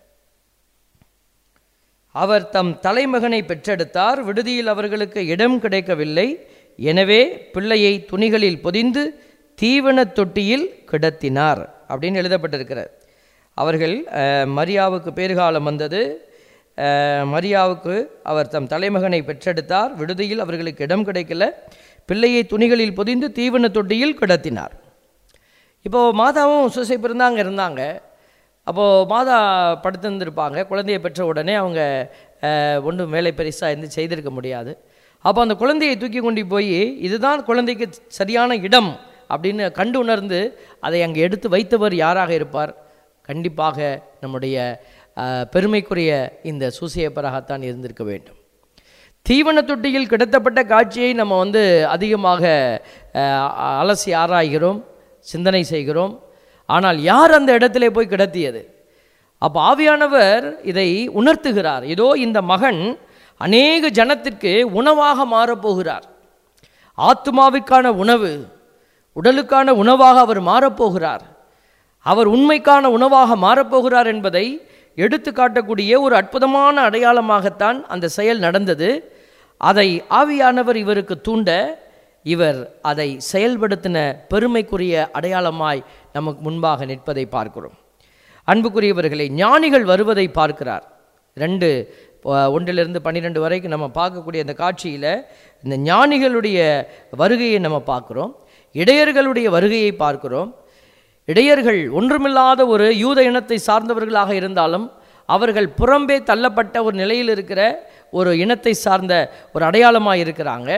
B: அவர் தம் தலைமகனை பெற்றெடுத்தார் விடுதியில் அவர்களுக்கு இடம் கிடைக்கவில்லை எனவே பிள்ளையை துணிகளில் பொதிந்து தீவனத் தொட்டியில் கிடத்தினார் அப்படின்னு எழுதப்பட்டிருக்கிறார் அவர்கள் அஹ், மரியாவுக்கு பேறுகாலம் வந்தது அஹ், மரியாவுக்கு அவர் தம் தலைமகனை பெற்றெடுத்தார் விடுதியில் அவர்களுக்கு இடம் கிடைக்கல பிள்ளையை துணிகளில் பொதிந்து தீவன தொட்டியில் கிடத்தினார் இப்போது மாதாவும் சுசைப்பு இருந்தாங்க இருந்தாங்க அப்போது மாதா படுத்திருந்திருப்பாங்க குழந்தையை பெற்ற உடனே அவங்க ஒன்றும் வேலை பெருசாக இருந்து செய்திருக்க முடியாது அப்போ அந்த குழந்தையை தூக்கி கொண்டு போய் இதுதான் குழந்தைக்கு சரியான இடம் அப்படின்னு கண்டு உணர்ந்து அதை அங்கே எடுத்து வைத்தவர் யாராக இருப்பார் கண்டிப்பாக நம்முடைய அஹ், பெருமைக்குரிய இந்த சூசியப்பராகத்தான் இருந்திருக்க வேண்டும் தீவன தொட்டியில் கிடத்தப்பட்ட காட்சியை நம்ம வந்து அதிகமாக அஹ், அலசி ஆராய்கிறோம் சிந்தனை செய்கிறோம் ஆனால் யார் அந்த இடத்திலே போய் கிடத்தியது அப்போ ஆவியானவர் இதை உணர்த்துகிறார் இதோ இந்த மகன் அநேக ஜனத்திற்கு உணவாக மாறப்போகிறார் ஆத்மாவிற்கான உணவு உடலுக்கான உணவாக அவர் மாறப்போகிறார் அவர் உண்மைக்கான உணவாக மாறப்போகிறார் என்பதை எடுத்து காட்டக்கூடிய ஒரு அற்புதமான அடையாளமாகத்தான் அந்த செயல் நடந்தது அதை ஆவியானவர் இவருக்கு தூண்ட இவர் அதை செயல்படுத்தின பெருமைக்குரிய அடையாளமாய் நமக்கு முன்பாக நிற்பதை பார்க்கிறோம் அன்புக்குரியவர்களை ஞானிகள் வருவதை பார்க்கிறார் ரெண்டு அஹ், ஒன்றிலிருந்து பன்னிரெண்டு வரைக்கும் நம்ம பார்க்கக்கூடிய அந்த காட்சியில் இந்த ஞானிகளுடைய வருகையை நம்ம பார்க்குறோம் இடையர்களுடைய வருகையை பார்க்கிறோம் இடையர்கள் ஒன்றுமில்லாத ஒரு யூத இனத்தை சார்ந்தவர்களாக இருந்தாலும் அவர்கள் புறம்பே தள்ளப்பட்ட ஒரு நிலையில் இருக்கிற ஒரு இனத்தை சார்ந்த ஒரு அடையாளமாக இருக்கிறாங்க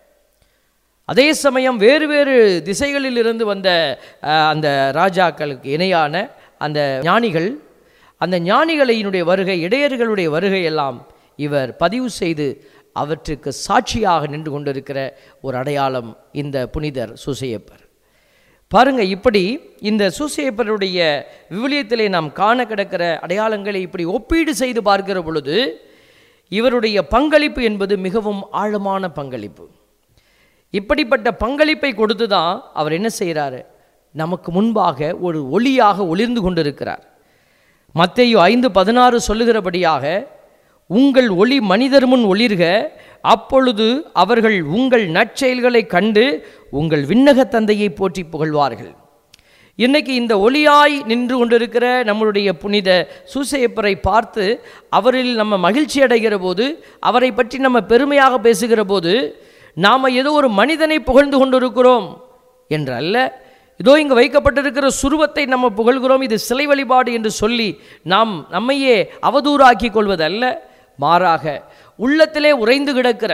B: அதே சமயம் வேறு வேறு திசைகளில் இருந்து வந்த அஹ், அந்த ராஜாக்களுக்கு இணையான அந்த ஞானிகள் அந்த ஞானிகளினுடைய வருகை இடையர்களுடைய வருகை எல்லாம் இவர் பதிவு செய்து அவற்றுக்கு சாட்சியாக நின்று கொண்டிருக்கிற ஒரு அடையாளம் இந்த புனிதர் சுசையப்பர் பாருங்க இப்படி இந்த சூசையப்பருடைய விவிலியத்திலே நாம் காண கிடக்கிற அடையாளங்களை இப்படி ஒப்பீடு செய்து பார்க்கிற பொழுது இவருடைய பங்களிப்பு என்பது மிகவும் ஆழமான பங்களிப்பு இப்படிப்பட்ட பங்களிப்பை கொடுத்து தான் அவர் என்ன செய்கிறாரு நமக்கு முன்பாக ஒரு ஒளியாக ஒளிர்ந்து கொண்டிருக்கிறார் மத்தேயு ஐந்து பதினாறு சொல்லுகிறபடியாக உங்கள் ஒளி மனிதர் முன் ஒளிர்க அப்பொழுது அவர்கள் உங்கள் நற்செயல்களை கண்டு உங்கள் விண்ணக தந்தையை போற்றி புகழ்வார்கள் இன்னைக்கு இந்த ஒளியாய் நின்று கொண்டிருக்கிற நம்மளுடைய புனித சூசையப்பரை பார்த்து அவரில் நம்ம மகிழ்ச்சி அடைகிற போது அவரை பற்றி நம்ம பெருமையாக பேசுகிற போது நாம் ஏதோ ஒரு மனிதனை புகழ்ந்து கொண்டிருக்கிறோம் என்றல்ல இதோ இங்கு வைக்கப்பட்டிருக்கிற சுருவத்தை நம்ம புகழ்கிறோம் இது சிலை வழிபாடு என்று சொல்லி நாம் நம்மையே அவதூறாக்கி கொள்வதல்ல மாறாக உள்ளத்திலே உறைந்து கிடக்கிற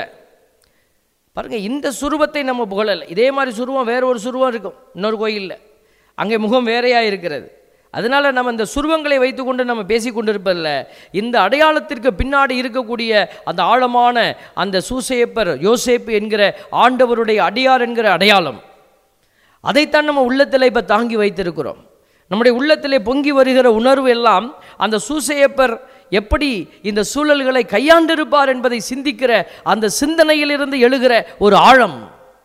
B: பாருங்க இந்த சுருவத்தை நம்ம புகழலை இதே மாதிரி சுருவம் வேற ஒரு சுருவம் இருக்கும் இன்னொரு கோயிலில் அங்கே முகம் வேறையாக இருக்கிறது அதனால நம்ம இந்த சுருவங்களை வைத்துக்கொண்டு நம்ம பேசி கொண்டிருப்பதில்ல இந்த அடையாளத்திற்கு பின்னாடி இருக்கக்கூடிய அந்த ஆழமான அந்த சூசேப்பர் யோசேப்பு என்கிற ஆண்டவருடைய அடியார் என்கிற அடையாளம் அதைத்தான் நம்ம உள்ளத்தில் இப்போ தாங்கி வைத்திருக்கிறோம் நம்முடைய உள்ளத்திலே பொங்கி வருகிற உணர்வு எல்லாம் அந்த சூசையப்பர் எப்படி இந்த சூழல்களை கையாண்டிருப்பார் என்பதை சிந்திக்கிற அந்த சிந்தனையிலிருந்து எழுகிற ஒரு ஆழம்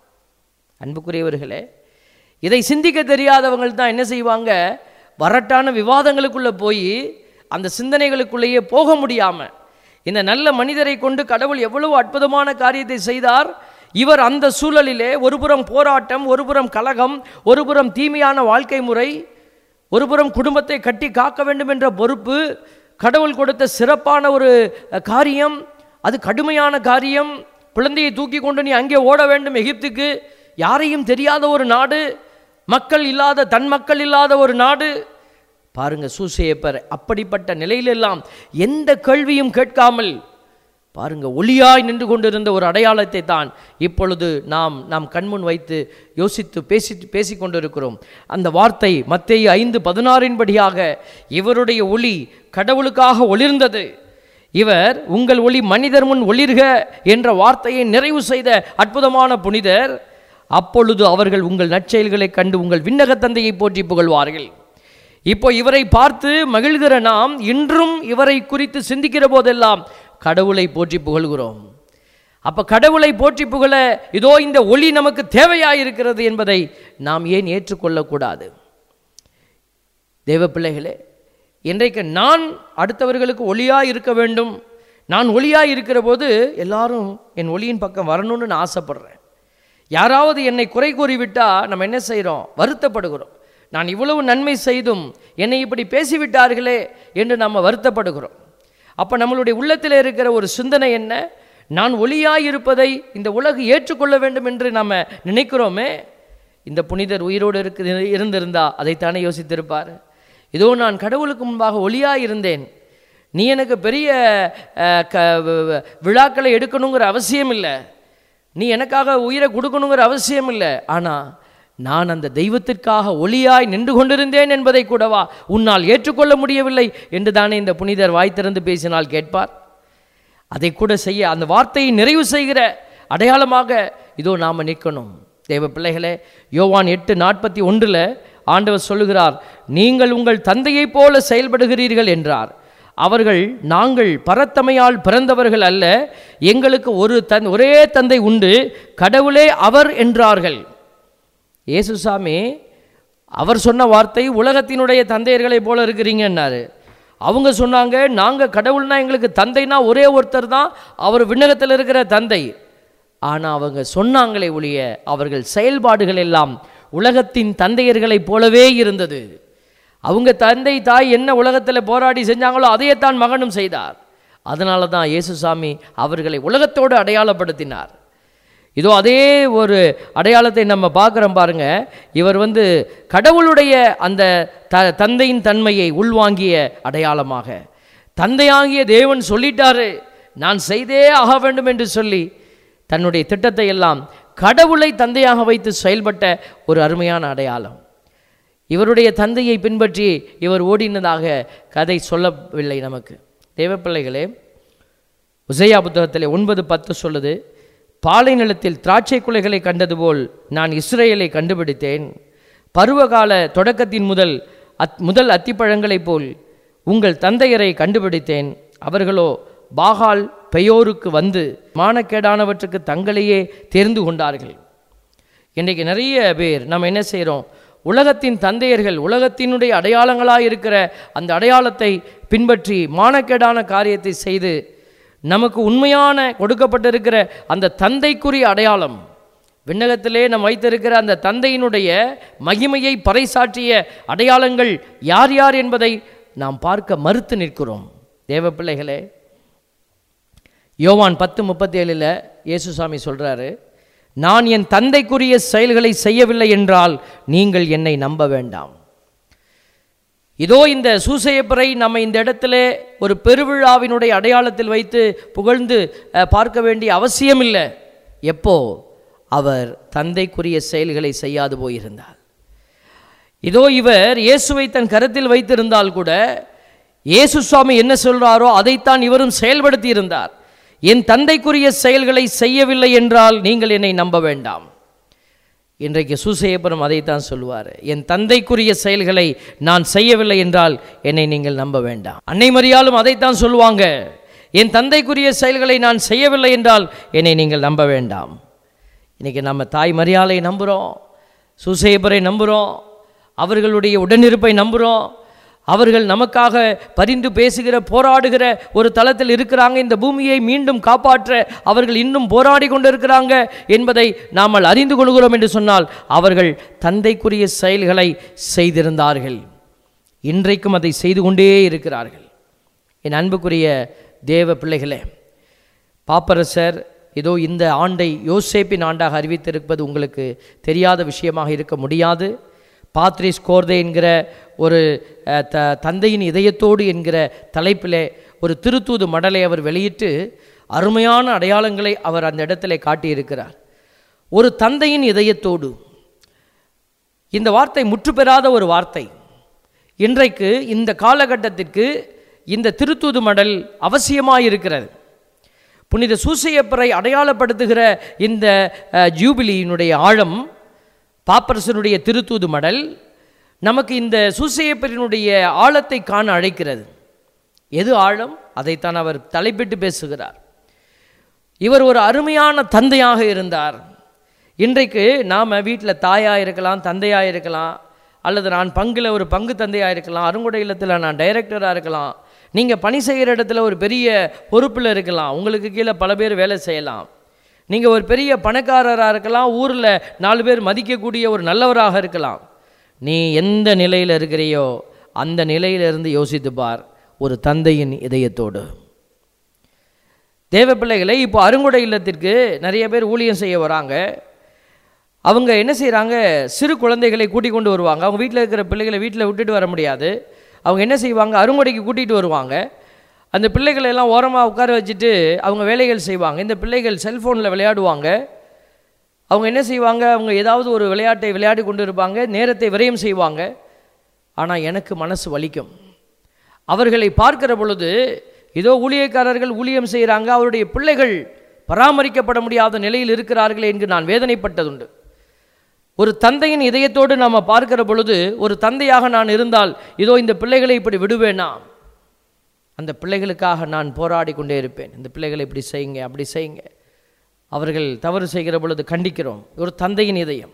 B: அன்புக்குரியவர்களே இதை சிந்திக்க தெரியாதவங்கள் தான் என்ன செய்வாங்க வரட்டான விவாதங்களுக்குள்ளே போய் அந்த சிந்தனைகளுக்குள்ளேயே போக முடியாமல் இந்த நல்ல மனிதரை கொண்டு கடவுள் எவ்வளவு அற்புதமான காரியத்தை செய்தார் இவர் அந்த சூழலிலே ஒருபுறம் போராட்டம் ஒருபுறம் கலகம் ஒருபுறம் தீமையான வாழ்க்கை முறை ஒருபுறம் குடும்பத்தை கட்டி காக்க வேண்டும் என்ற பொறுப்பு கடவுள் கொடுத்த சிறப்பான ஒரு அஹ், காரியம் அது கடுமையான காரியம் குழந்தையை தூக்கி கொண்டு நீ அங்கே ஓட வேண்டும் எகிப்துக்கு யாரையும் தெரியாத ஒரு நாடு மக்கள் இல்லாத தன் மக்கள் இல்லாத ஒரு நாடு பாருங்க சூசையப்பர் அப்படிப்பட்ட நிலையிலெல்லாம் எந்த கேள்வியும் கேட்காமல் பாருங்க ஒளியாய் நின்று கொண்டிருந்த ஒரு அடையாளத்தை தான் இப்பொழுது நாம் நாம் கண்முன் வைத்து யோசித்து பேசி பேசிக் கொண்டிருக்கிறோம் அந்த வார்த்தை மத்தேயு ஐந்து பதினாறின் படியாக இவருடைய ஒளி கடவுளுக்காக ஒளிர்ந்தது இவர் உங்கள் ஒளி மனிதர் முன் ஒளிர்க என்ற வார்த்தையை நிறைவு செய்த அற்புதமான புனிதர் அப்பொழுது அவர்கள் உங்கள் நற்செயல்களை கண்டு உங்கள் விண்ணக தந்தையை போற்றி புகழ்வார்கள் இப்போ இவரை பார்த்து மகிழ்கிற நாம் இன்றும் இவரை குறித்து சிந்திக்கிற போதெல்லாம் கடவுளை போற்றி புகழ்கிறோம் அப்ப கடவுளை போற்றி புகழ இதோ இந்த ஒளி நமக்கு தேவையாயிருக்கிறது என்பதை நாம் ஏன் ஏற்றுக்கொள்ளக்கூடாது தேவ பிள்ளைகளே இன்றைக்கு நான் அடுத்தவர்களுக்கு ஒளியாக இருக்க வேண்டும் நான் ஒளியாக இருக்கிற போது எல்லாரும் என் ஒளியின் பக்கம் வரணும்னு நான் ஆசைப்படுறேன் யாராவது என்னை குறை கூறிவிட்டால் நம்ம என்ன செய்கிறோம் வருத்தப்படுகிறோம் நான் இவ்வளவு நன்மை செய்தும் என்னை இப்படி பேசிவிட்டார்களே என்று நம்ம வருத்தப்படுகிறோம் அப்போ நம்மளுடைய உள்ளத்தில் இருக்கிற ஒரு சிந்தனை என்ன நான் ஒளியாய் இருப்பதை இந்த உலகு ஏற்றுக்கொள்ள வேண்டும் என்று நம்ம நினைக்கிறோமே இந்த புனிதர் உயிரோடு இருக்கு இருந்திருந்தா அதைத்தானே யோசித்திருப்பார் இதோ நான் கடவுளுக்கு முன்பாக ஒளியாய் இருந்தேன் நீ எனக்கு பெரிய அஹ், க வ- வ- விழாக்களை எடுக்கணுங்கிற அவசியம் இல்லை நீ எனக்காக உயிரை கொடுக்கணுங்கிற அவசியம் இல்லை ஆனால் நான் அந்த தெய்வத்திற்காக ஒளியாய் நின்று கொண்டிருந்தேன் என்பதை கூடவா உன்னால் ஏற்றுக்கொள்ள முடியவில்லை என்று தானே இந்த புனிதர் வாய் திறந்து பேசினால் கேட்பார் அதை கூட செய்ய அந்த வார்த்தையை நிறைவு செய்கிற அடையாளமாக இதோ நாம் நிற்கணும் தேவ பிள்ளைகளே யோவான் எட்டு நாற்பத்தி ஒன்றில் ஆண்டவர் சொல்லுகிறார் நீங்கள் உங்கள் தந்தையைப் போல செயல்படுகிறீர்கள் என்றார் அவர்கள் நாங்கள் பரத்தமையால் பிறந்தவர்கள் அல்ல எங்களுக்கு ஒரு தன் ஒரே தந்தை உண்டு கடவுளே அவர் என்றார்கள் இயேசுசாமி அவர் சொன்ன வார்த்தை உலகத்தினுடைய தந்தையர்களைப் போல இருக்கிறீங்கன்னாரு அவங்க சொன்னாங்க நாங்கள் கடவுள்னா எங்களுக்கு தந்தைனா ஒரே ஒருத்தர் தான் அவர் விண்ணகத்தில் இருக்கிற தந்தை ஆனால் அவங்க சொன்னாங்களே ஒழிய அவர்கள் செயல்பாடுகள் எல்லாம் உலகத்தின் தந்தையர்களைப் போலவே இருந்தது அவங்க தந்தை தாய் என்ன உலகத்தில் போராடி செஞ்சாங்களோ அதையேத்தான் மகனும் செய்தார் அதனால தான் இயேசுசாமி அவர்களை உலகத்தோடு அடையாளப்படுத்தினார் இதோ அதே ஒரு அடையாளத்தை நம்ம பார்க்குறோம் பாருங்க இவர் வந்து கடவுளுடைய அந்த த தந்தையின் தன்மையை உள்வாங்கிய அடையாளமாக தந்தையாகிய தேவன் சொல்லிட்டாரு நான் செய்தே ஆக வேண்டும் என்று சொல்லி தன்னுடைய திட்டத்தை எல்லாம் கடவுளை தந்தையாக வைத்து செயல்பட்ட ஒரு அருமையான அடையாளம் இவருடைய தந்தையை பின்பற்றி இவர் ஓடினதாக கதை சொல்லவில்லை நமக்கு தேவப்பிள்ளைகளே உசையா புத்தகத்தில் ஒன்பது பத்து சொல்லுது பாலை நிலத்தில் திராட்சை குலைகளை கண்டது போல் நான் இஸ்ரேலை கண்டுபிடித்தேன் பருவகால தொடக்கத்தின் முதல் அத் முதல் அத்திப்பழங்களைப் போல் உங்கள் தந்தையரை கண்டுபிடித்தேன் அவர்களோ பாகால் பெயோருக்கு வந்து மானக்கேடானவற்றுக்கு தங்களையே தேர்ந்து கொண்டார்கள் இன்றைக்கு நிறைய பேர் நம்ம என்ன செய்கிறோம் உலகத்தின் தந்தையர்கள் உலகத்தினுடைய அடையாளங்களாக இருக்கிற அந்த அடையாளத்தை பின்பற்றி மானக்கேடான காரியத்தை செய்து நமக்கு உண்மையான கொடுக்கப்பட்டிருக்கிற அந்த தந்தைக்குரிய அடையாளம் விண்ணகத்திலே நாம் வைத்திருக்கிற அந்த தந்தையினுடைய மகிமையை பறைசாற்றிய அடையாளங்கள் யார் யார் என்பதை நாம் பார்க்க மறுத்து நிற்கிறோம் தேவ பிள்ளைகளே யோவான் பத்து முப்பத்தி ஏழில் இயேசுசாமி சொல்கிறாரு நான் என் தந்தைக்குரிய செயல்களை செய்யவில்லை என்றால் நீங்கள் என்னை நம்ப வேண்டாம் இதோ இந்த சூசையப்பரை நம்ம இந்த இடத்துல ஒரு பெருவிழாவினுடைய அடையாளத்தில் வைத்து புகழ்ந்து அஹ், பார்க்க வேண்டிய அவசியமில்லை எப்போ அவர் தந்தைக்குரிய செயல்களை செய்யாது போயிருந்தார் இதோ இவர் இயேசுவை தன் கரத்தில் வைத்திருந்தால் கூட இயேசு சுவாமி என்ன சொல்றாரோ அதைத்தான் இவரும் செயல்படுத்தி இருந்தார் என் தந்தைக்குரிய செயல்களை செய்யவில்லை என்றால் நீங்கள் என்னை நம்ப வேண்டாம் இன்றைக்கு சூசையப்பரும் அதைத்தான் சொல்லுவார் என் தந்தைக்குரிய செயல்களை நான் செய்யவில்லை என்றால் என்னை நீங்கள் நம்ப வேண்டாம் அன்னை மரியாலும் அதைத்தான் சொல்லுவாங்க என் தந்தைக்குரிய செயல்களை நான் செய்யவில்லை என்றால் என்னை நீங்கள் நம்ப வேண்டாம் இன்னைக்கு நம்ம தாய் மரியாதை நம்புகிறோம் சூசையப்பரை நம்புகிறோம் அவர்களுடைய உடனிருப்பை நம்புகிறோம் அவர்கள் நமக்காக பரிந்து பேசுகிற போராடுகிற ஒரு தளத்தில் இருக்கிறாங்க இந்த பூமியை மீண்டும் காப்பாற்ற அவர்கள் இன்னும் போராடி கொண்டிருக்கிறாங்க என்பதை நாம் அறிந்து கொள்கிறோம் என்று சொன்னால் அவர்கள் தந்தைக்குரிய செயல்களை செய்திருந்தார்கள் இன்றைக்கும் அதை செய்து கொண்டே இருக்கிறார்கள் என் அன்புக்குரிய தேவ பிள்ளைகளே பாப்பரசர் இதோ இந்த ஆண்டை யோசேப்பின் ஆண்டாக அறிவித்திருப்பது உங்களுக்கு தெரியாத விஷயமாக இருக்க முடியாது பாத்ரிஸ் கோர்தே என்கிற ஒரு அஹ், த தந்தையின் இதயத்தோடு என்கிற தலைப்பிலே ஒரு திருத்தூது மடலை அவர் வெளியிட்டு அருமையான அடையாளங்களை அவர் அந்த இடத்திலே காட்டியிருக்கிறார் ஒரு தந்தையின் இதயத்தோடு இந்த வார்த்தை முற்றுப்பெறாத ஒரு வார்த்தை இன்றைக்கு இந்த காலகட்டத்திற்கு இந்த திருத்தூது மடல் அவசியமாயிருக்கிறது புனித சூசையப்பரை அடையாளப்படுத்துகிற இந்த அஹ், ஜூபிலியினுடைய ஆழம் பாப்பரசனுடைய திருத்தூது மடல் நமக்கு இந்த சூசையப்பரினுடைய ஆழத்தை காண அழைக்கிறது எது ஆழம் அதைத்தான் அவர் தலைப்பிட்டு பேசுகிறார் இவர் ஒரு அருமையான தந்தையாக இருந்தார் இன்றைக்கு நாம் வீட்டில் தாயாக இருக்கலாம் தந்தையாக இருக்கலாம் அல்லது நான் பங்கில் ஒரு பங்கு தந்தையாக இருக்கலாம் அருங்குடை இல்லத்தில் நான் டைரக்டராக இருக்கலாம் நீங்கள் பணி செய்கிற இடத்துல ஒரு பெரிய பொறுப்பில் இருக்கலாம் உங்களுக்கு கீழே பல பேர் வேலை செய்யலாம் நீங்கள் ஒரு பெரிய பணக்காரராக இருக்கலாம் ஊரில் நாலு பேர் மதிக்கக்கூடிய ஒரு நல்லவராக இருக்கலாம் நீ எந்த நிலையில் இருக்கிறியோ அந்த நிலையிலிருந்து யோசித்து பார் ஒரு தந்தையின் இதயத்தோடு தேவ பிள்ளைகளை இப்போ அருங்குடை இல்லத்திற்கு நிறைய பேர் ஊழியம் செய்ய வராங்க அவங்க என்ன செய்கிறாங்க சிறு குழந்தைகளை கூட்டிக் கொண்டு வருவாங்க அவங்க வீட்டில் இருக்கிற பிள்ளைகளை வீட்டில் விட்டுட்டு வர முடியாது அவங்க என்ன செய்வாங்க அருங்குடைக்கு கூட்டிகிட்டு வருவாங்க அந்த பிள்ளைகளை எல்லாம் ஓரமாக உட்கார வச்சுட்டு அவங்க வேலைகள் செய்வாங்க இந்த பிள்ளைகள் செல்ஃபோனில் விளையாடுவாங்க அவங்க என்ன செய்வாங்க அவங்க ஏதாவது ஒரு விளையாட்டை விளையாடி கொண்டு இருப்பாங்க நேரத்தை விரயம் செய்வாங்க ஆனால் எனக்கு மனசு வலிக்கும் அவர்களை பார்க்கிற பொழுது இதோ ஊழியக்காரர்கள் ஊழியம் செய்கிறாங்க அவருடைய பிள்ளைகள் பராமரிக்கப்பட முடியாத நிலையில் இருக்கிறார்கள் என்று நான் வேதனைப்பட்டதுண்டு ஒரு தந்தையின் இதயத்தோடு நாம் பார்க்கிற பொழுது ஒரு தந்தையாக நான் இருந்தால் இதோ இந்த பிள்ளைகளை இப்படி விடுவேனா அந்த பிள்ளைகளுக்காக நான் போராடி கொண்டே இருப்பேன் இந்த பிள்ளைகளை இப்படி செய்யுங்க அப்படி செய்யுங்க அவர்கள் தவறு செய்கிற பொழுது கண்டிக்கிறோம் ஒரு தந்தையின் இதயம்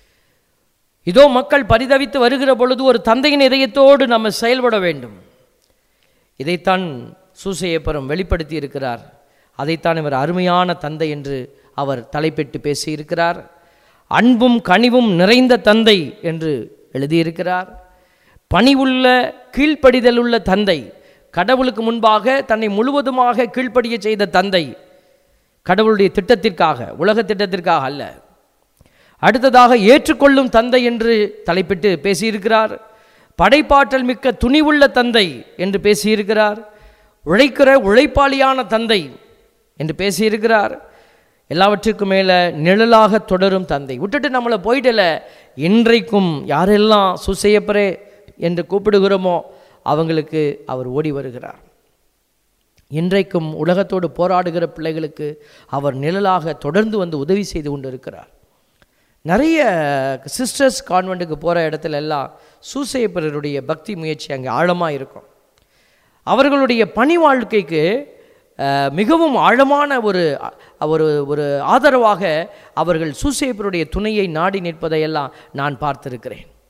B: இதோ மக்கள் பரிதவித்து வருகிற பொழுது ஒரு தந்தையின் இதயத்தோடு நம்ம செயல்பட வேண்டும் இதைத்தான் சூசையப்பரம் வெளிப்படுத்தி இருக்கிறார் அதைத்தான் இவர் அருமையான தந்தை என்று அவர் தலைப்பிட்டு பேசியிருக்கிறார் அன்பும் கனிவும் நிறைந்த தந்தை என்று எழுதியிருக்கிறார் பணிவுள்ள கீழ்ப்படிதல் உள்ள தந்தை கடவுளுக்கு முன்பாக தன்னை முழுவதுமாக கீழ்ப்படிய செய்த தந்தை கடவுளுடைய திட்டத்திற்காக உலக திட்டத்திற்காக அல்ல அடுத்ததாக ஏற்றுக்கொள்ளும் தந்தை என்று தலைப்பிட்டு பேசியிருக்கிறார் படைப்பாற்றல் மிக்க துணிவுள்ள தந்தை என்று பேசியிருக்கிறார் உழைக்கிற உழைப்பாளியான தந்தை என்று பேசியிருக்கிறார் எல்லாவற்றுக்கும் மேலே நிழலாக தொடரும் தந்தை விட்டுட்டு நம்மளை போயிடல இன்றைக்கும் யாரெல்லாம் சுசையப்பரே என்று கூப்பிடுகிறோமோ அவங்களுக்கு அவர் ஓடி வருகிறார் இன்றைக்கும் உலகத்தோடு போராடுகிற பிள்ளைகளுக்கு அவர் நிழலாக தொடர்ந்து வந்து உதவி செய்து கொண்டு இருக்கிறார் நிறைய சிஸ்டர்ஸ் கான்வெண்ட்டுக்கு போகிற இடத்துல எல்லாம் சூசையப்பரருடைய பக்தி முயற்சி அங்கே ஆழமாக இருக்கும் அவர்களுடைய பணி வாழ்க்கைக்கு அஹ், மிகவும் ஆழமான ஒரு அ- ஒரு ஒரு ஆதரவாக அவர்கள் சூசையப்பருடைய துணையை நாடி நிற்பதையெல்லாம் நான் பார்த்திருக்கிறேன்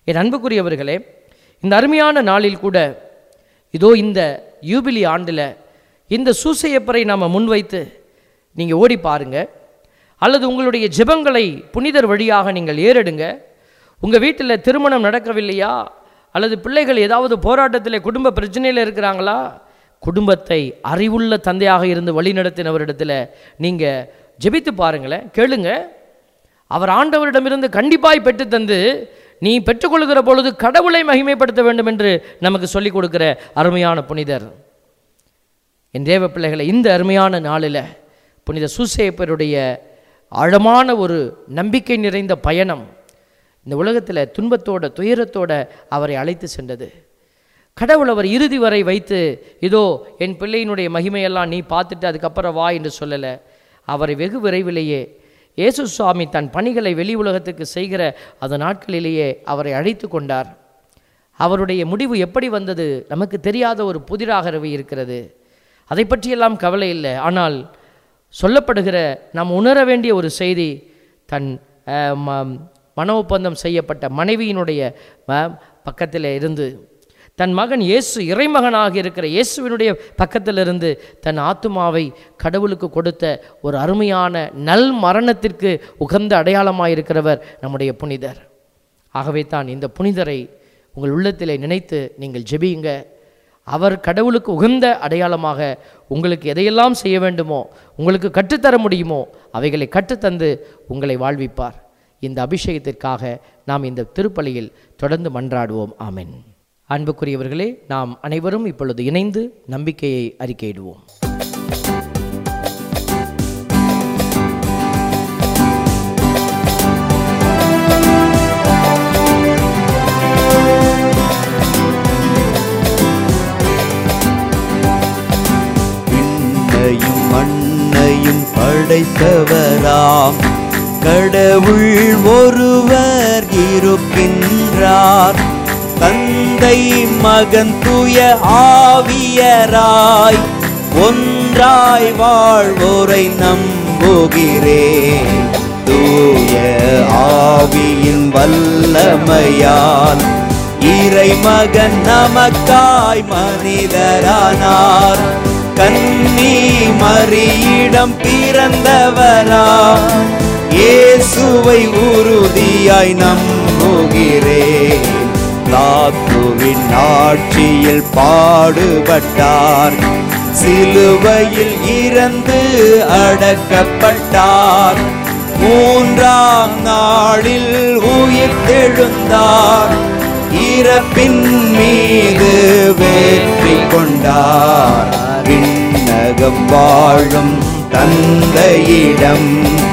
B: என் அன்புக்குரியவர்களே இந்த அருமையான நாளில் கூட இதோ இந்த யூபிலி ஆண்டில் இந்த சூசையப்பரை நாம் முன்வைத்து நீங்கள் ஓடி பாருங்க அல்லது உங்களுடைய ஜெபங்களை புனிதர் வழியாக நீங்கள் ஏறெடுங்க உங்கள் வீட்டில் திருமணம் நடக்கவில்லையா அல்லது பிள்ளைகள் ஏதாவது போராட்டத்தில் குடும்ப பிரச்சனையில் இருக்கிறாங்களா குடும்பத்தை அறிவுள்ள தந்தையாக இருந்து வழிநடத்தினவரிடத்தில் நீங்கள் ஜெபித்து பாருங்களேன் கேளுங்க அவர் ஆண்டவரிடமிருந்து கண்டிப்பாய் பெற்று தந்து நீ பெற்றுக்கொள்கிற பொழுது கடவுளை மகிமைப்படுத்த வேண்டும் என்று நமக்கு சொல்லிக் கொடுக்கிற அருமையான புனிதர் என் தேவ பிள்ளைகளை இந்த அருமையான நாளில் புனித சூசேப்பருடைய ஆழமான ஒரு நம்பிக்கை நிறைந்த பயணம் இந்த உலகத்தில் துன்பத்தோட துயரத்தோட அவரை அழைத்து சென்றது கடவுள் அவர் இறுதி வரை வைத்து இதோ என் பிள்ளையினுடைய மகிமையெல்லாம் நீ பார்த்துட்டு அதுக்கப்புறம் வா என்று சொல்லலை அவரை வெகு விரைவிலேயே இயேசு சுவாமி தன் பணிகளை வெளி உலகத்துக்கு செய்கிற அந்த நாட்களிலேயே அவரை அழைத்து கொண்டார் அவருடைய முடிவு எப்படி வந்தது நமக்கு தெரியாத ஒரு புதிராகவே இருக்கிறது அதை பற்றியெல்லாம் கவலை இல்லை ஆனால் சொல்லப்படுகிற நாம் உணர வேண்டிய ஒரு செய்தி தன் அஹ், ம- மன ஒப்பந்தம் செய்யப்பட்ட மனைவியினுடைய ம- பக்கத்தில் இருந்து தன் மகன் இயேசு இறைமகனாக இருக்கிற இயேசுவினுடைய பக்கத்திலிருந்து தன் ஆத்துமாவை கடவுளுக்கு கொடுத்த ஒரு அருமையான நல் மரணத்திற்கு உகந்த அடையாளமாக இருக்கிறவர் நம்முடைய புனிதர் ஆகவே தான் இந்த புனிதரை உங்கள் உள்ளத்திலே நினைத்து நீங்கள் ஜெபியுங்க அவர் கடவுளுக்கு உகந்த அடையாளமாக உங்களுக்கு எதையெல்லாம் செய்ய வேண்டுமோ உங்களுக்கு கற்றுத்தர முடியுமோ அவைகளை கற்றுத்தந்து உங்களை வாழ்விப்பார் இந்த அபிஷேகத்திற்காக நாம் இந்த திருப்பலியில் தொடர்ந்து மன்றாடுவோம் ஆமென் அன்புக்குரியவர்களே நாம் அனைவரும் இப்பொழுது இணைந்து நம்பிக்கையை அறிக்கையிடுவோம்
A: விண்ணையும் மண்ணையும் படைத்தவராம் கடவுள் ஒருவர் இருக்கின்றார் தந்தை மகன் துய ஆவியராய் ஒன்றாய் வாழ்வோரை நம்புகிறேன் தூய ஆவியின் வல்லமையால் இறைமகன் நமக்காய் மனிதரானார் கன்னி மறியிடம் பிறந்தவரா இயேசுவை உறுதியாய் நம்புகிறேன் லாத்துவின் ஆட்சியில் பாடுபட்டார் சிலுவையில் இறந்து அடக்கப்பட்டார் மூன்றாம் நாளில் உயிர் தெழுந்தார் இறப்பின் மீது வெற்றி கொண்டார் விண்ணகம் வாழும் தந்தையிடம்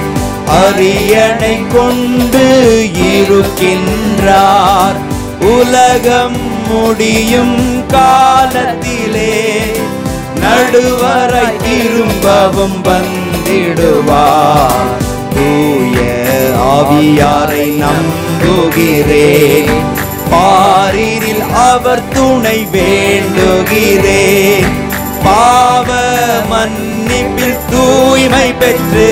A: அரியணை கொண்டு இருக்கின்றார் உலகம் முடியும் காலத்திலே நடுவரை திரும்பவும் வந்திடுவார் தூய ஆவியாரை நம்புகிறேன் பாரினில் அவர் துணை வேண்டுகிறேன் பாவ மன்னிப்பில் தூய்மை பெற்று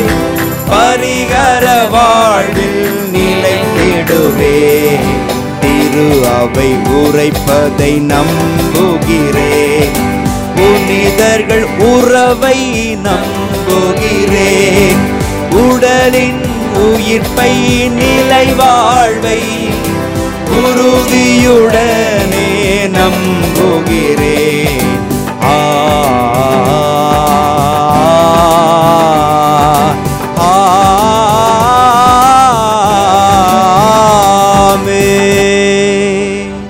A: பரிகர வாழ்வில் நிலைத்திடுவேன் திரு அவை உரைப்பதை நம்புகிறேன் புனிதர்கள் உறவை நம்புகிறேன் உடலின் உயிர்ப்பை நிலை வாழ்வை உறுதியுடனே நம்புகிறேன் ஆ ஆ, ஆமென்.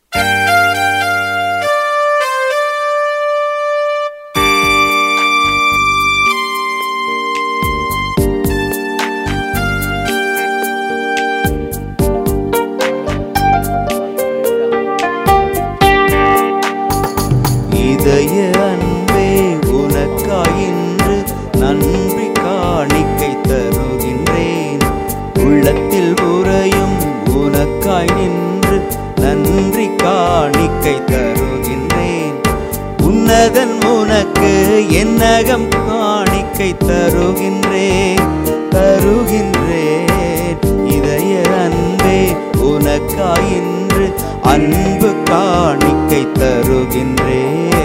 A: இதய அன்பே உனக்காயின்று நன்றி காணிக்கை தருகின்றேன் உள்ளத்தில் உறையும் உனக்காய் நின்று நன்றி காணிக்கை தருகின்றேன் உன்னதன் உனக்கு என்னகம் காணிக்கை தருகின்றேன் தருகின்றேன் இதய அன்பே உன உனக்காயின்று அன்பு காணிக்கை தருகின்றே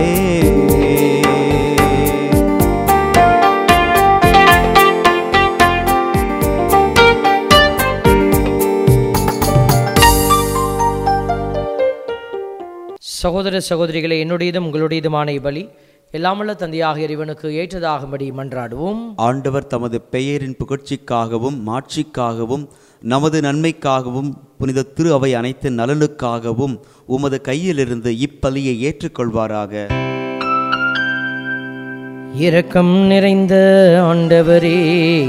B: சகோதர சகோதரிகளை என்னுடையதும் உங்களுடையதுமான பலி எல்லாமல்ல தந்தையாக இறைவனுக்கு ஏற்றதாகும்படி மன்றாடுவோம்
A: ஆண்டவர் தமது பெயரின் புகழ்ச்சிக்காகவும் மாட்சிக்காகவும் நமது நன்மைக்காகவும் புனித திரு அவை அனைத்து நலனுக்காகவும் உமது கையிலிருந்து இப்பலியை ஏற்றுக்கொள்வாராக
B: இரக்கம் நிறைந்த ஆண்டவரே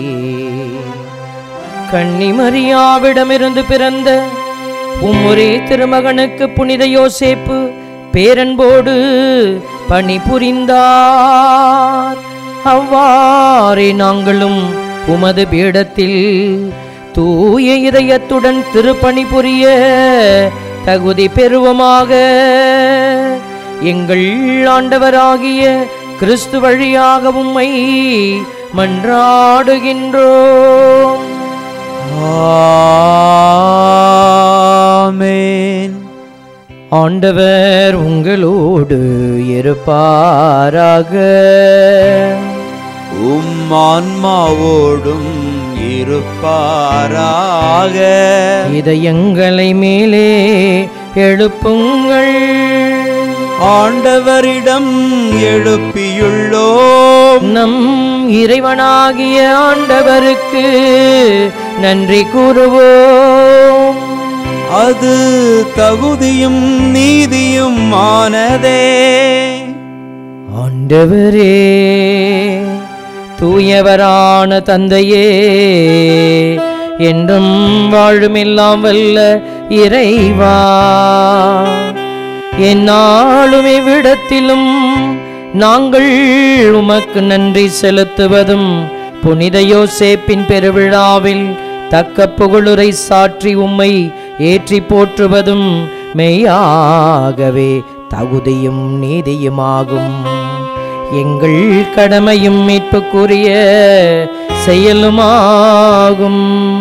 B: கன்னிமரியாவிடமிருந்து பிறந்த உம்முரே திருமகனுக்கு புனித யோசேப்பு பேரன்போடு பணிபுரிந்தார் அவ்வாறே நாங்களும் உமது பீடத்தில் தூய இதயத்துடன் திருப்பணி புரிய தகுதி பெறுவோமாக எங்கள் ஆண்டவராகிய கிறிஸ்து வழியாக உம்மை மன்றாடுகின்றோம்
A: ஆமென்
B: ஆண்டவர் உங்களோடு இருப்பாராக
A: உம் ஆன்மாவோடும் இருப்பாராக
B: இதயங்களை மேலே எழுப்புங்கள்
A: ஆண்டவரிடம் எழுப்பியுள்ளோம்
B: நம் இறைவனாகிய ஆண்டவருக்கு நன்றி கூறுவோம்
A: அது தகுதியும் நீதியும் ஆனதே
B: ஆண்டவரே தூயவரான தந்தையே என்றும் வாழுமெல்லாம் வல்ல இறைவா என்னாலும் இவ்விடத்திலும் நாங்கள் உமக்கு நன்றி செலுத்துவதும் புனித யோசேப்பின் பெருவிழாவில் தக்க புகழுரை சாற்றி உம்மை ஏற்றி போற்றுவதும் மெய்யாகவே தகுதியும் நீதியுமாகும் எங்கள் கடமையும் மீட்புக்குரிய செயலுமாகும்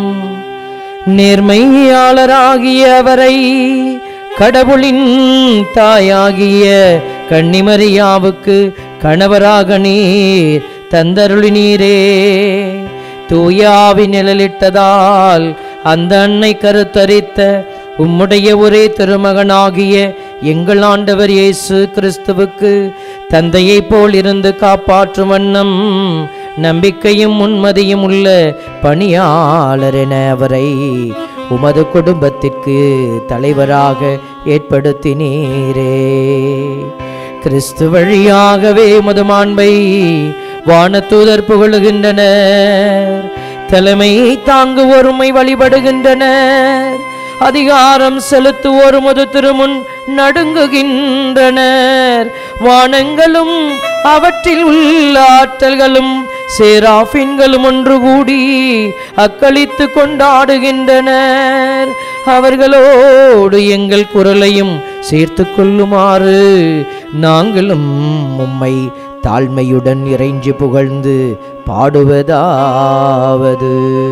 B: நேர்மையாளராகிய அவரை கடவுளின் தாயாகிய கன்னிமரியாவுக்கு கணவராக நீர் தந்தருளினீரே தூயாவி நிழலிட்டதால் அந்த அன்னை கருத்தரித்த உம்முடைய ஒரே திருமகனாகிய எங்கள் ஆண்டவர் இயேசு கிறிஸ்துவுக்கு தந்தையைப் போல் இருந்து காப்பாற்றும் வண்ணம் நம்பிக்கையும் உன்மதியும் உள்ள பணியாளர் என அவரை உமது குடும்பத்திற்கு தலைவராக ஏற்படுத்தினீரே கிறிஸ்து வழியாகவே உமது மாண்பை வானதூதர் புகழுகின்றனர் தலைமை தாங்குவோர் உம்மை வழிபடுகின்றனர் அதிகாரம் செலுத்துவோர் உமது திருமுன் நடுங்குகின்றனர் வானங்களும் அவற்றில் உள்ள ஆற்றல்களும் சேராஃபின்களும் ஒன்று கூடி அக்களித்து கொண்டாடுகின்றனர் அவர்களோடு எங்கள் குரலையும் சேர்த்து கொள்ளுமாறு நாங்களும் உம்மை தாழ்மையுடன் இறைஞ்சி புகழ்ந்து பாடுவதாவது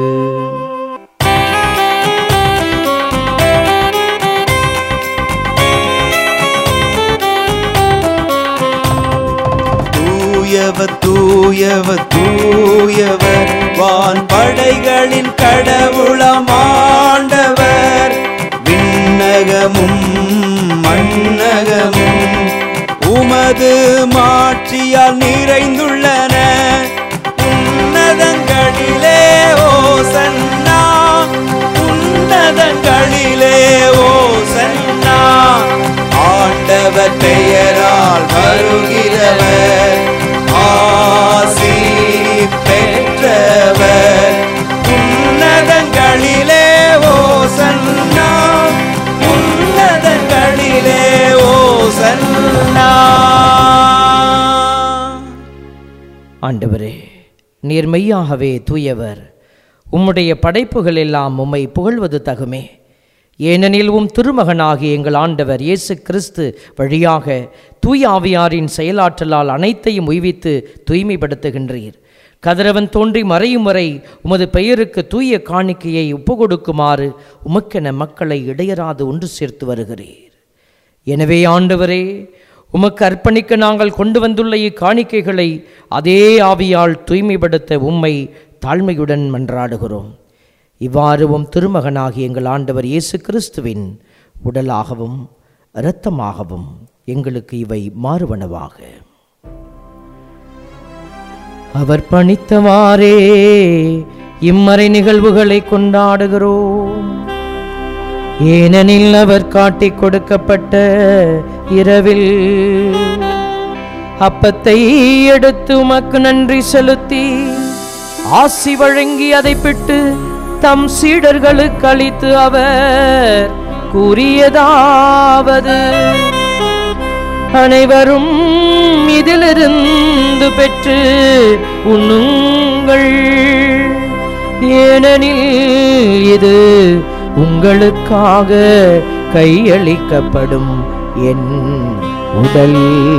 A: தூயவர் தூயவர் தூயவர் வான் படைகளின் கடவுளமாண்டவர் விண்ணகமும் மண்ணகமும் உமது மாட்சியால் நிறைந்துள்ளன உன்னதங்களிலே ஓசன்னா உன்னதங்களிலே ஓசன்னா ஆண்டவர் பெயரால் வருகிறவர் ஆசி பெற்றவர் உன்னதங்களிலே ஓசன்னா உன்னதங்களிலே ஓசன்னா
B: ஆண்டவரே நீர் மெய்யாகவே தூயவர் உம்முடைய படைப்புகள் எல்லாம் உம்மை புகழ்வது தகுமே ஏனெனில் உம் திருமகனாகிய எங்கள் ஆண்டவர் இயேசு கிறிஸ்து வழியாக தூய ஆவியாரின் செயலாற்றலால் அனைத்தையும் உய்வித்து தூய்மைப்படுத்துகின்றீர் கதிரவன் தோன்றி மறையும் வரை உமது பெயருக்கு தூய காணிக்கையை ஒப்புக்கொடுக்குமாறு உமக்கென மக்களை இடையராது ஒன்று சேர்த்து வருகிறீர் எனவே ஆண்டவரே உமக்கு அர்ப்பணிக்க நாங்கள் கொண்டு வந்துள்ள இக்காணிக்கைகளை அதே ஆவியால் தூய்மைப்படுத்த உம்மை தாழ்மையுடன் மன்றாடுகிறோம் இவ்வாறு உம் திருமகனாகிய எங்கள் ஆண்டவர் இயேசு கிறிஸ்துவின் உடலாகவும் இரத்தமாகவும் எங்களுக்கு இவை மாறுவனவாக அவர் பணித்தவாறே இம்மறை நிகழ்வுகளை கொண்டாடுகிறோம் ஏனெனில் அவர் காட்டிக் கொடுக்கப்பட்ட இரவில் அப்பத்தை எடுத்து உமக்கு நன்றி செலுத்தி ஆசி வழங்கி அதை பிட்டு தம் சீடர்களுக்கு அளித்து அவர் கூறியதாவது அனைவரும் இதிலிருந்து பெற்று உண்ணுங்கள் ஏனெனில் இது உங்களுக்காக கையளிக்கப்படும் என் உடல்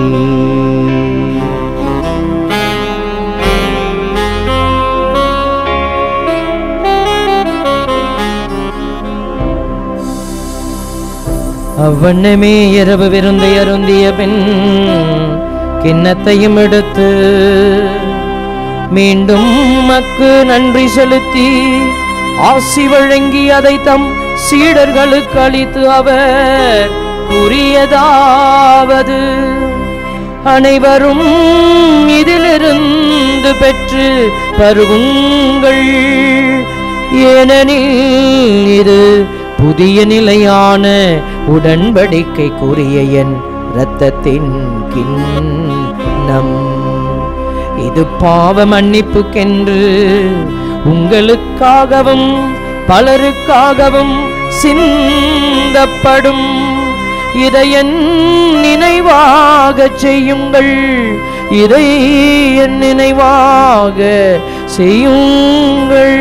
B: அவ்வண்ணமே இரவு விருந்தை அருந்திய பின் கிண்ணத்தையும் எடுத்து மீண்டும் மக்கு நன்றி செலுத்தி ஆசி வழங்கி அதை தம் சீடர்களுக்கு அளித்து அவர் கூறியதாவது அனைவரும் இதிலிருந்து பெற்று பருகுங்கள் ஏனெனில் இது புதிய நிலையான உடன்படிக்கை கூறிய என் இரத்தத்தின் கிண்ணம் இது பாவ மன்னிப்புக்கென்று உங்களுக்காகவும் பலருக்காகவும் சிந்தப்படும் இதை என் நினைவாகச் செய்யுங்கள் இதை என் நினைவாக செய்யுங்கள்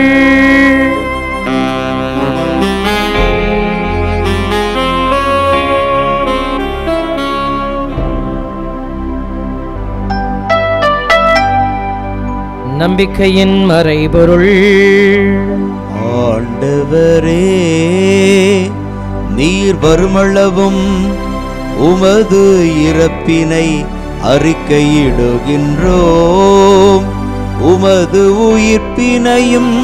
B: நம்பிக்கையின் மறைபொருள்
A: ஆண்டவரே நீர் வருமளவும் உமது இறப்பினை அறிக்கையிடுகின்றோம் உமது உயிர்ப்பினையும்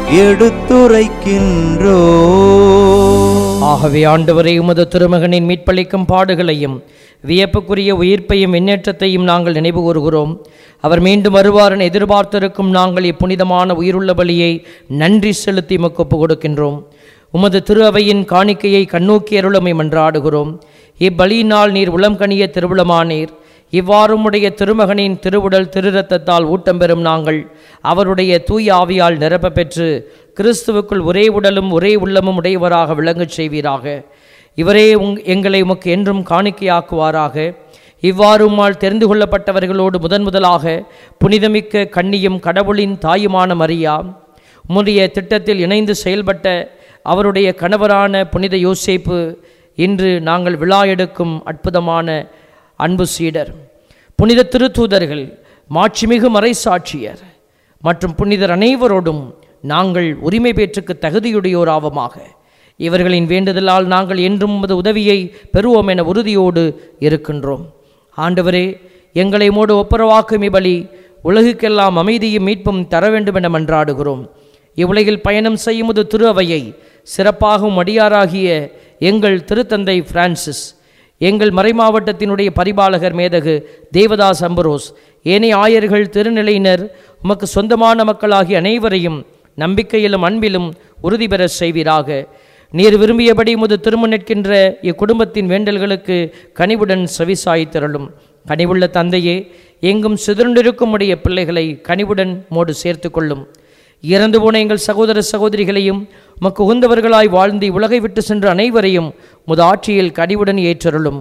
A: எடுத்துரைக்கின்றோம்
B: ஆகவே ஆண்டவரே உமது திருமகனின் மீட்பளிக்கும் பாடுகளையும் வியப்புக்குரிய உயிர்ப்பையும் முன்னேற்றத்தையும் நாங்கள் நினைவு கூறுகிறோம் அவர் மீண்டும் வருவார் என எதிர்பார்த்திருக்கும் நாங்கள் இப்புனிதமான உயிருள்ள பலியை நன்றி செலுத்தி உமக்கு ஒப்புக் கொடுக்கின்றோம் உமது திரு அவையின் காணிக்கையை கண்ணோக்கி அருளமை மன்றாடுகிறோம் இப்பலியினால் நீர் உளம் கனிய திருவுளமானீர் இவ்வாறு உம்முடைய திருமகனின் திருவுடல் திருரத்தத்தால் ஊட்டம் பெறும் நாங்கள் அவருடைய தூய ஆவியால் நிரப்ப பெற்று கிறிஸ்துவுக்குள் ஒரே உடலும் ஒரே உள்ளமும் உடையவராக விளங்கச் செய்வீராக இவரே உங் எங்களை உமக்கு என்றும் காணிக்கையாக்குவாராக இவ்வாறு உம்மால் தெரிந்து கொள்ளப்பட்டவர்களோடு முதன் முதலாக புனிதமிக்க கன்னியும் கடவுளின் தாயுமான மரியா உம்முடைய திட்டத்தில் இணைந்து செயல்பட்ட அவருடைய கணவரான புனித யோசேப்பு இன்று நாங்கள் விழா எடுக்கும் அற்புதமான அன்பு சீடர் புனித திருத்தூதர்கள் மாட்சிமிகு மறைசாட்சியர் மற்றும் புனிதர் அனைவரோடும் நாங்கள் உரிமை பேற்றுக்கு தகுதியுடையோராவமாக இவர்களின் வேண்டுதலால் நாங்கள் என்றும் உமது உதவியை பெறுவோம் என உறுதியோடு இருக்கின்றோம் ஆண்டவரே எங்களை மோடு ஒப்புரவாக்கும் இபலி உலகுக்கெல்லாம் அமைதியும் மீட்பும் தர வேண்டும் என மன்றாடுகிறோம் இவ்வுலகில் பயணம் செய்யுமுது திரு அவையை சிறப்பாகும் அடியாராகிய எங்கள் திருத்தந்தை பிரான்சிஸ் எங்கள் மறைமாவட்டத்தினுடைய பரிபாலகர் மேதகு தேவதாஸ் அம்பரோஸ் ஏனைய ஆயர்கள் திருநிலையினர் உமக்கு சொந்தமான மக்களாகிய அனைவரையும் நம்பிக்கையிலும் அன்பிலும் உறுதி பெற செய்வீராக நீர் விரும்பியபடி முது திரும்ப நிற்கின்ற இக்குடும்பத்தின் வேண்டல்களுக்கு கனிவுடன் செவிசாய்த்திரளும் கனிவுள்ள தந்தையே எங்கும் சிதறுண்டிருக்கும் உடைய பிள்ளைகளை கனிவுடன் மோடு சேர்த்து கொள்ளும் இறந்து போன எங்கள் சகோதர சகோதரிகளையும் உமக்கு உகந்தவர்களாய் வாழ்ந்து உலகை விட்டு சென்ற அனைவரையும் முது ஆட்சியில் கனிவுடன் ஏற்றருளும்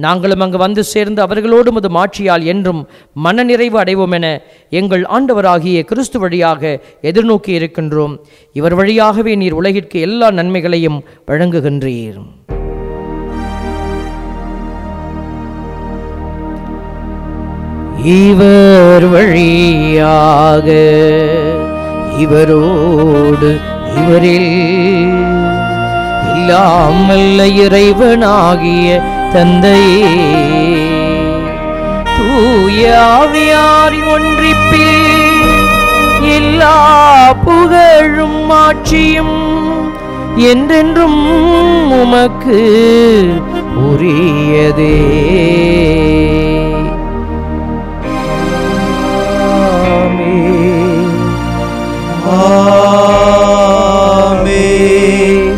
B: நாங்களும் அங்கு வந்து சேர்ந்து அவர்களோடு முது மாட்சியால் என்றும் மனநிறைவு அடைவோம் என எங்கள் ஆண்டவராகிய கிறிஸ்து வழியாக எதிர்நோக்கி இருக்கின்றோம் இவர் வழியாகவே நீர் உலகிற்கு எல்லா நன்மைகளையும் வழங்குகின்றீர் இவர் வழியாக இவரோடு இவரில் இல்லாமல் இறைவனாகிய தந்தையே தூய ஆவியாரின் ஒன்றிப்பில் எல்லா புகழும் ஆட்சியும் என்றென்றும் உமக்கு உரியதே
A: ஆமென்.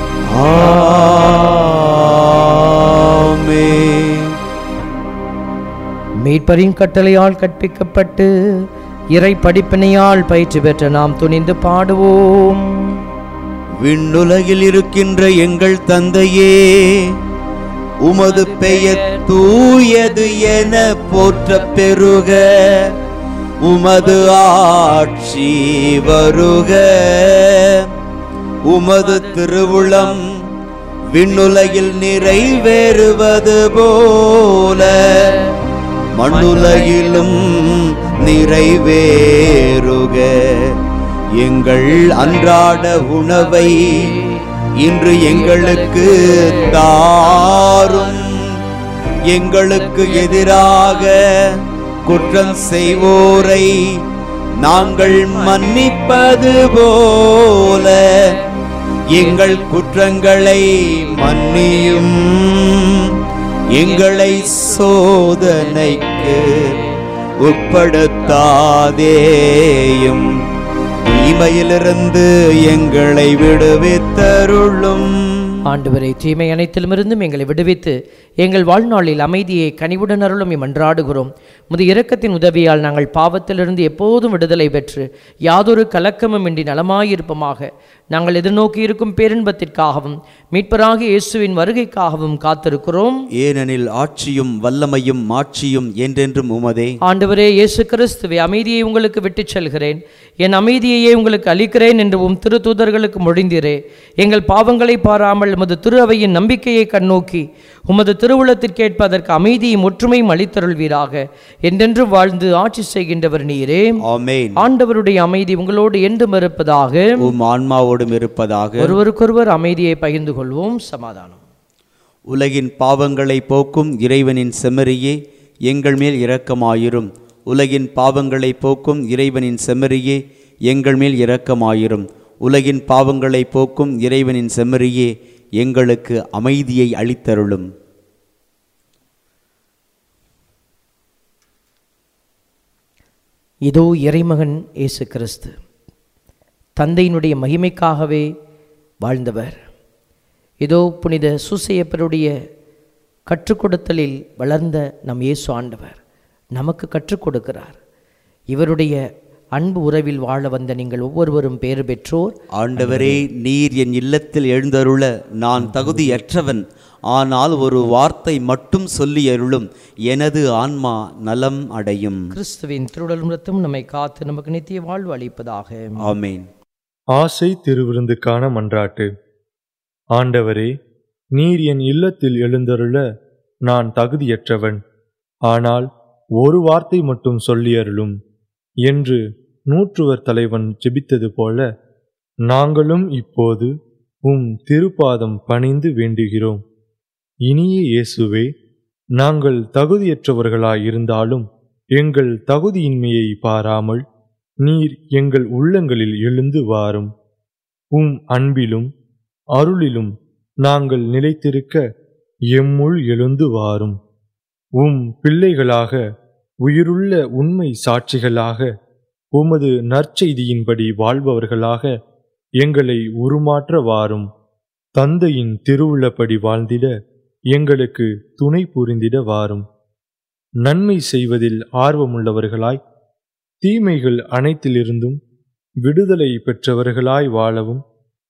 A: ஆமென்.
B: மீட்பரின் கட்டளையால் கற்பிக்கப்பட்டு இறை படிப்பினையால் பயிற்சி பெற்ற நாம் துணிந்து பாடுவோம்
A: விண்ணுலகில் இருக்கின்ற எங்கள் தந்தையே உமது பெயர் தூயது என போற்ற பெருக உமது ஆட்சி வருக உமது திருவுளம் விண்ணுலகில் நிறைவேறுவது போல மண்ணுலகிலும் நிறைவேறுக எங்கள் அன்றாட உணவை இன்று எங்களுக்கு தாரும் எங்களுக்கு எதிராக குற்றம் செய்வோரை நாங்கள் மன்னிப்பது போல எங்கள் குற்றங்களை மன்னியும் எங்களை சோதனைக்கு உட்படுத்தாதேயும் தீமையிலிருந்து எங்களை விடுவித்தருளும்
B: ஆண்டவரை தீமை அனைத்திலுமிருந்தும் எங்களை விடுவித்து எங்கள் வாழ்நாளில் அமைதியை கனிவுடன் அருளும் மன்றாடுகிறோம் முது இரக்கத்தின் உதவியால் நாங்கள் பாவத்திலிருந்து எப்போதும் விடுதலை பெற்று யாதொரு கலக்கமும் இன்றி நலமாயிருப்பமாக நாங்கள் எதிர்நோக்கி இருக்கும் பேரின்பத்திற்காகவும் மீட்பராகிய இயேசுவின் வருகைக்காகவும் காத்திருக்கிறோம்
A: ஏனெனில் ஆட்சியும் வல்லமையும் மாட்சியும் என்றென்றும் உமதே
B: ஆண்டவரே இயேசு கிறிஸ்துவே அமைதியை உங்களுக்கு விட்டுச் செல்கிறேன் என் அமைதியையே உங்களுக்கு அளிக்கிறேன் என்று உம் திருத்தூதர்களுக்கு மொழிந்தீரே எங்கள் பாவங்களை பாராமல் உமது திரு அவையின் நம்பிக்கையை கண்ணோக்கி உமது திருவுளத்திற்கேற்ப அதற்கு அமைதியும் ஒற்றுமையும் அளித்தருள்வீராக என்றென்றும் வாழ்ந்து ஆட்சி செய்கின்றவர் நீரே
A: ஆமென்
B: ஆண்டவருடைய அமைதி உங்களோடு என்றும் இருப்பதாக
A: உம் ஆன்மாவோடும் இருப்பதாக
B: ஒருவருக்கொருவர் அமைதியை பகிர்ந்து கொள்வோம் சமாதானம்
A: உலகின் பாவங்களை போக்கும் இறைவனின் செம்மறியே எங்கள் மேல் இரக்கமாயிரும் உலகின் பாவங்களை போக்கும் இறைவனின் செம்மறியே எங்கள் மேல் இரக்கமாயிரும் உலகின் பாவங்களை போக்கும் இறைவனின் செம்மறியே எங்களுக்கு அமைதியை அளித்தருளும்
B: இதோ இறைமகன் இயேசு கிறிஸ்து தந்தையினுடைய மகிமைக்காகவே வாழ்ந்தவர் இதோ புனித சூசையப்பருடைய கற்றுக் கொடுத்தலில் வளர்ந்த நம் இயேசு ஆண்டவர் நமக்கு கற்றுக் கொடுக்கிறார் இவருடைய அன்பு உறவில் வாழ வந்த நீங்கள் ஒவ்வொருவரும் பேறு பெற்றோர்
A: ஆண்டவரே நீர் என் இல்லத்தில் எழுந்தருள நான் தகுதியற்றவன் ஆனால் ஒரு வார்த்தை மட்டும் சொல்லி அருளும் எனது ஆன்மா நலம் அடையும்
B: கிறிஸ்துவின் திருடலும் ரத்தம் நம்மை காத்து நமக்கு நித்திய வாழ்வு அளிப்பதாக
A: ஆமேன்
E: ஆசை திருவிருந்துக்கான மன்றாட்டு ஆண்டவரே நீர் என் இல்லத்தில் எழுந்தருள நான் தகுதியற்றவன் ஆனால் ஒரு வார்த்தை மட்டும் சொல்லி அருளும் என்று நூற்றுவர் தலைவன் ஜெபித்தது போல நாங்களும் இப்போது உம் திருப்பாதம் பணிந்து வேண்டுகிறோம் இனிய இயேசுவே நாங்கள் தகுதியற்றவர்களாயிருந்தாலும் எங்கள் தகுதியின்மையை பாராமல் நீர் எங்கள் உள்ளங்களில் எழுந்து வாரும் உம் அன்பிலும் அருளிலும் நாங்கள் நிலைத்திருக்க எம்முள் எழுந்து வாரும் உம் பிள்ளைகளாக உயிருள்ள உண்மை சாட்சிகளாக உமது நற்செய்தியின்படி வாழ்பவர்களாக எங்களை உருமாற்ற வாரும் தந்தையின் திருவுள்ளப்படி வாழ்ந்திட எங்களுக்கு துணை புரிந்திட வாரும் நன்மை செய்வதில் ஆர்வமுள்ளவர்களாய் தீமைகள் அனைத்திலிருந்தும் விடுதலை பெற்றவர்களாய் வாழவும்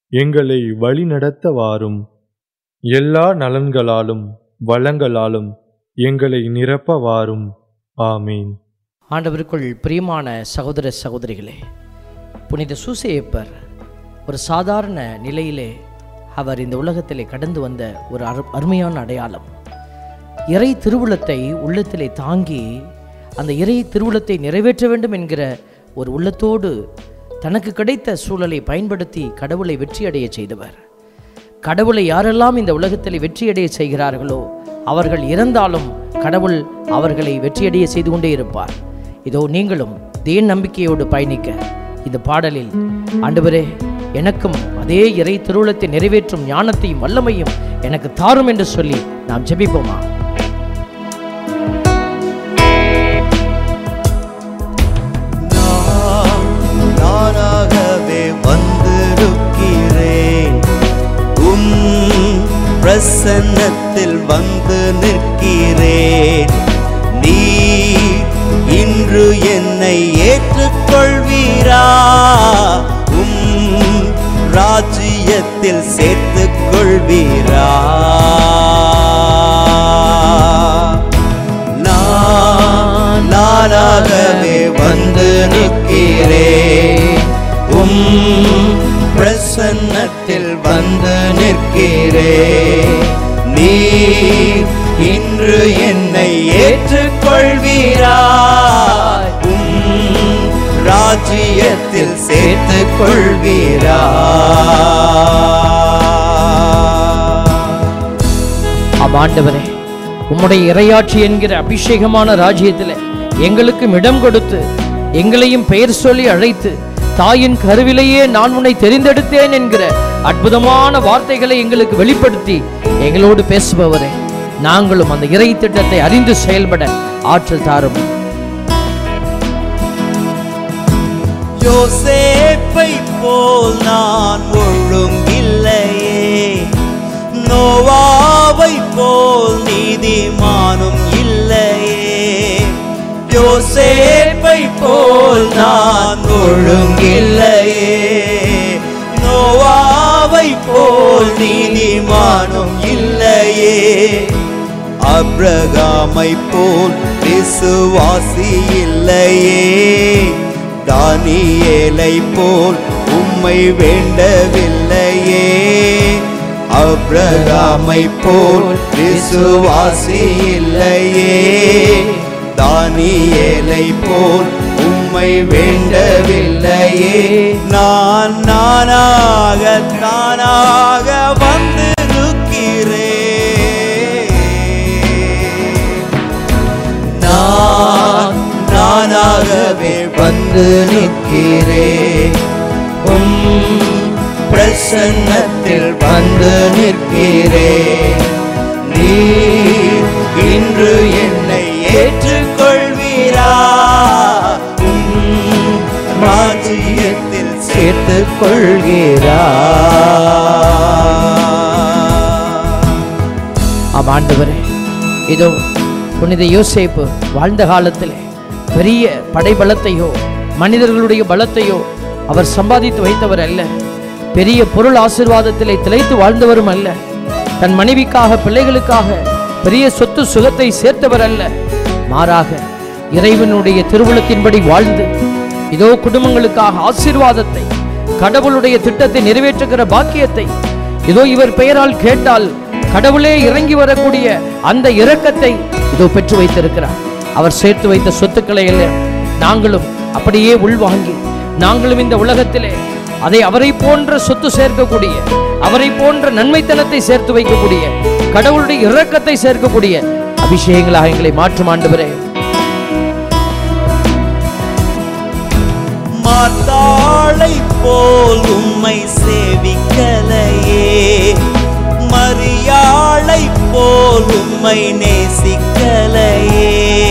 E: எங்களை வழிநடத்த வாரும் எல்லா நலன்களாலும் வளங்களாலும் எங்களை நிரப்ப வாரும் ஆமீன்
B: ஆண்டவருக்குள் பிரியமான சகோதர சகோதரிகளே புனித சூசையப்பர் ஒரு சாதாரண நிலையிலே அவர் இந்த உலகத்திலே கடந்து வந்த ஒரு அரு அருமையான அடையாளம் இறை திருவுளத்தை உள்ளத்திலே தாங்கி அந்த இறை திருவுளத்தை நிறைவேற்ற வேண்டும் என்கிற ஒரு உள்ளத்தோடு தனக்கு கிடைத்த சூழலை பயன்படுத்தி கடவுளை வெற்றியடைய செய்தவர் கடவுளை யாரெல்லாம் இந்த உலகத்தில் வெற்றியடைய செய்கிறார்களோ அவர்கள் இறந்தாலும் கடவுள் அவர்களை வெற்றியடைய செய்து கொண்டே இருப்பார் இதோ நீங்களும் இதே நம்பிக்கையோடு பயணிக்க இந்த பாடலில் ஆண்டவரே எனக்கும் அதே இறை திருவுளத்தை நிறைவேற்றும் ஞானத்தையும் வல்லமையும் எனக்கு தாரும் என்று சொல்லி நாம் ஜெபிப்போமா
A: நான் நானாகவே வந்திருக்கிறேன் உம் பிரசன்னத்தில் வந்து நிற்கிறேன் நீ இன்று என்னை ஏற்றுக்கொள்வீரா உம் ராஜ்யத்தில் சேர்த்துக் கொள்வீரா நான் நானாகவே வந்து நிற்கிறேன் உம் பிரசன்னத்தில் வந்து நிற்கிறேன் நீ இன்று என்னை ஏற்றுக்கொள்வீரா உம் ராஜ்யத்தில் சேர்த்துக் கொள்வீரா
B: ஆம் ஆண்டவரே உம்முடைய இறையாட்சி என்கிற அபிஷேகமான ராஜ்யத்தில் எங்களுக்கும் இடம் கொடுத்து எங்களையும் பெயர் சொல்லி அழைத்து தாயின் கருவிலேயே நான் உன்னை தெரிந்தெடுத்தேன் என்கிற அற்புதமான வார்த்தைகளை எங்களுக்கு வெளிப்படுத்தி எங்களோடு பேசுபவரே நாங்களும் அந்த இறை திட்டத்தை அறிந்து செயல்பட ஆற்றல் தாரும்
A: யோசேப்பை போல் நான் ஒழுங்கில்லையே நோவாவை போல் நீதிமானும் இல்லையே யோசேப்பை போல் நான் ஒழுங்கில்லையே நோவாவை போல் நீதிமானும் இல்லையே அப்ரகாமை போல் விசுவாசி இல்லையே தானியேலை போல் உம்மை வேண்டவில்லையே அப்ரகாமை போல் விசுவாசி இல்லையே தானியேலை போல் உம்மை வேண்டவில்லையே நான் நானாக தானாக வந்திருக்கிறேன் நான் நானாகவே வந்து நிற்கிறேன் உம் பிரசன்னத்தில் வந்து நிற்கிறேன் நீ இன்று என்னை ஏற்றுக்கொள்வீரா உம் ராஜ்யத்தில் சேர்த்துக் கொள்கிறா
B: ஆம் ஆண்டவரே இதோ புனித யோசேப்பு வாழ்ந்த காலத்திலே பெரிய படைபலத்தையோ மனிதர்களுடைய பலத்தையோ அவர் சம்பாதித்து வைத்தவர் அல்ல பெரிய பொருள் ஆசீர்வாதத்திலே திளைத்து வாழ்ந்தவரும் அல்ல தன் மனைவிக்காக பிள்ளைகளுக்காக பெரிய சொத்து சுகத்தை சேர்த்தவர் அல்ல மாறாக இறைவனுடைய திருவுளத்தின்படி வாழ்ந்து இதோ குடும்பங்களுக்காக ஆசீர்வாதத்தை கடவுளுடைய திட்டத்தை நிறைவேற்றுகிற பாக்கியத்தை இதோ இவர் பெயரால் கேட்டால் கடவுளே இறங்கி வரக்கூடிய அந்த இரக்கத்தை இதோ பெற்று வைத்திருக்கிறார் அவர் சேர்த்து வைத்த சொத்துக்களை எல்லாம் நாங்களும் அப்படியே உள்வாங்கி நாங்களும் இந்த உலகத்திலே அதை அவரை போன்ற சொத்து சேர்க்கக்கூடிய அவரை போன்ற நன்மைத்தனத்தை சேர்த்து வைக்கக்கூடிய கடவுளுடைய இரக்கத்தை சேர்க்கக்கூடிய அபிஷேகங்களாக எங்களை மாற்றும் ஆண்டவரே
A: மாத்தாளை போல் உம்மை சேவிக்கலையே மரியாளை போல் உம்மை நேசிக்கலையே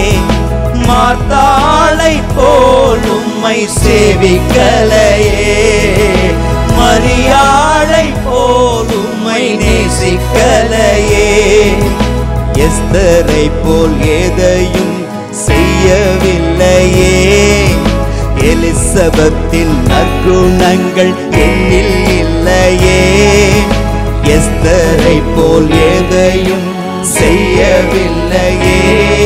A: மாத்தாளை போல் உம்மை சேவிக்கலையே மரியாளை போல் உம்மை நேசிக்கலையே எஸ்தரை போல் எதையும் செய்யவில்லையே எலிசபத்தின் நற்குணங்கள் என்னில் இல்லையே எஸ்தரை போல் எதையும் செய்யவில்லையே